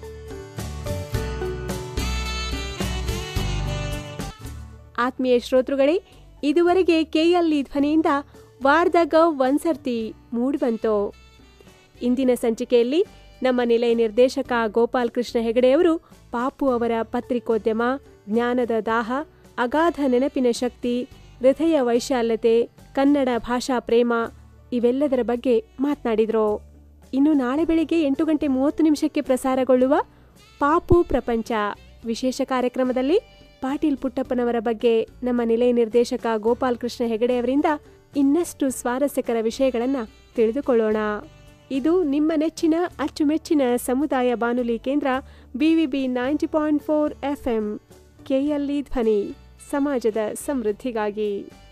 ಆತ್ಮೀಯ ಶ್ರೋತೃಗಳೇ ಇದುವರೆಗೆ ಕೆಎಲ್ಇ ಧ್ವನಿಯಿಂದ ವಾರದಾಗ ಒಂದ್ಸರ್ತಿ ಮೂಡಿಬಂತು ಇಂದಿನ ಸಂಚಿಕೆಯಲ್ಲಿ ನಮ್ಮ ನಿಲಯ ನಿರ್ದೇಶಕ ಗೋಪಾಲ್ ಕೃಷ್ಣ ಹೆಗಡೆಯವರು ಪಾಪು ಅವರ ಪತ್ರಿಕೋದ್ಯಮ ಜ್ಞಾನದ ದಾಹ ಅಗಾಧ ನೆನಪಿನ ಶಕ್ತಿ ಹೃದಯ ವೈಶಾಲ್ಯತೆ ಕನ್ನಡ ಭಾಷಾ ಪ್ರೇಮ ಇವೆಲ್ಲದರ ಬಗ್ಗೆ ಮಾತನಾಡಿದ್ರು ಇನ್ನು ನಾಳೆ ಬೆಳಿಗ್ಗೆ ಎಂಟು ಗಂಟೆ ಮೂವತ್ತು ನಿಮಿಷಕ್ಕೆ ಪ್ರಸಾರಗೊಳ್ಳುವ ಪಾಪು ಪ್ರಪಂಚ ವಿಶೇಷ ಕಾರ್ಯಕ್ರಮದಲ್ಲಿ ಪಾಟೀಲ್ ಪುಟ್ಟಪ್ಪನವರ ಬಗ್ಗೆ ನಮ್ಮ ನಿಲಯ ನಿರ್ದೇಶಕ ಗೋಪಾಲ್ ಕೃಷ್ಣ ಹೆಗಡೆಯವರಿಂದ ಇನ್ನಷ್ಟು ಸ್ವಾರಸ್ಯಕರ ವಿಷಯಗಳನ್ನು ತಿಳಿದುಕೊಳ್ಳೋಣ ಇದು ನಿಮ್ಮ ನೆಚ್ಚಿನ ಅಚ್ಚುಮೆಚ್ಚಿನ ಸಮುದಾಯ ಬಾನುಲಿ ಕೇಂದ್ರ BVB ninety point four FM KLE ಧ್ವನಿ ಸಮಾಜದ ಸಮೃದ್ಧಿಗಾಗಿ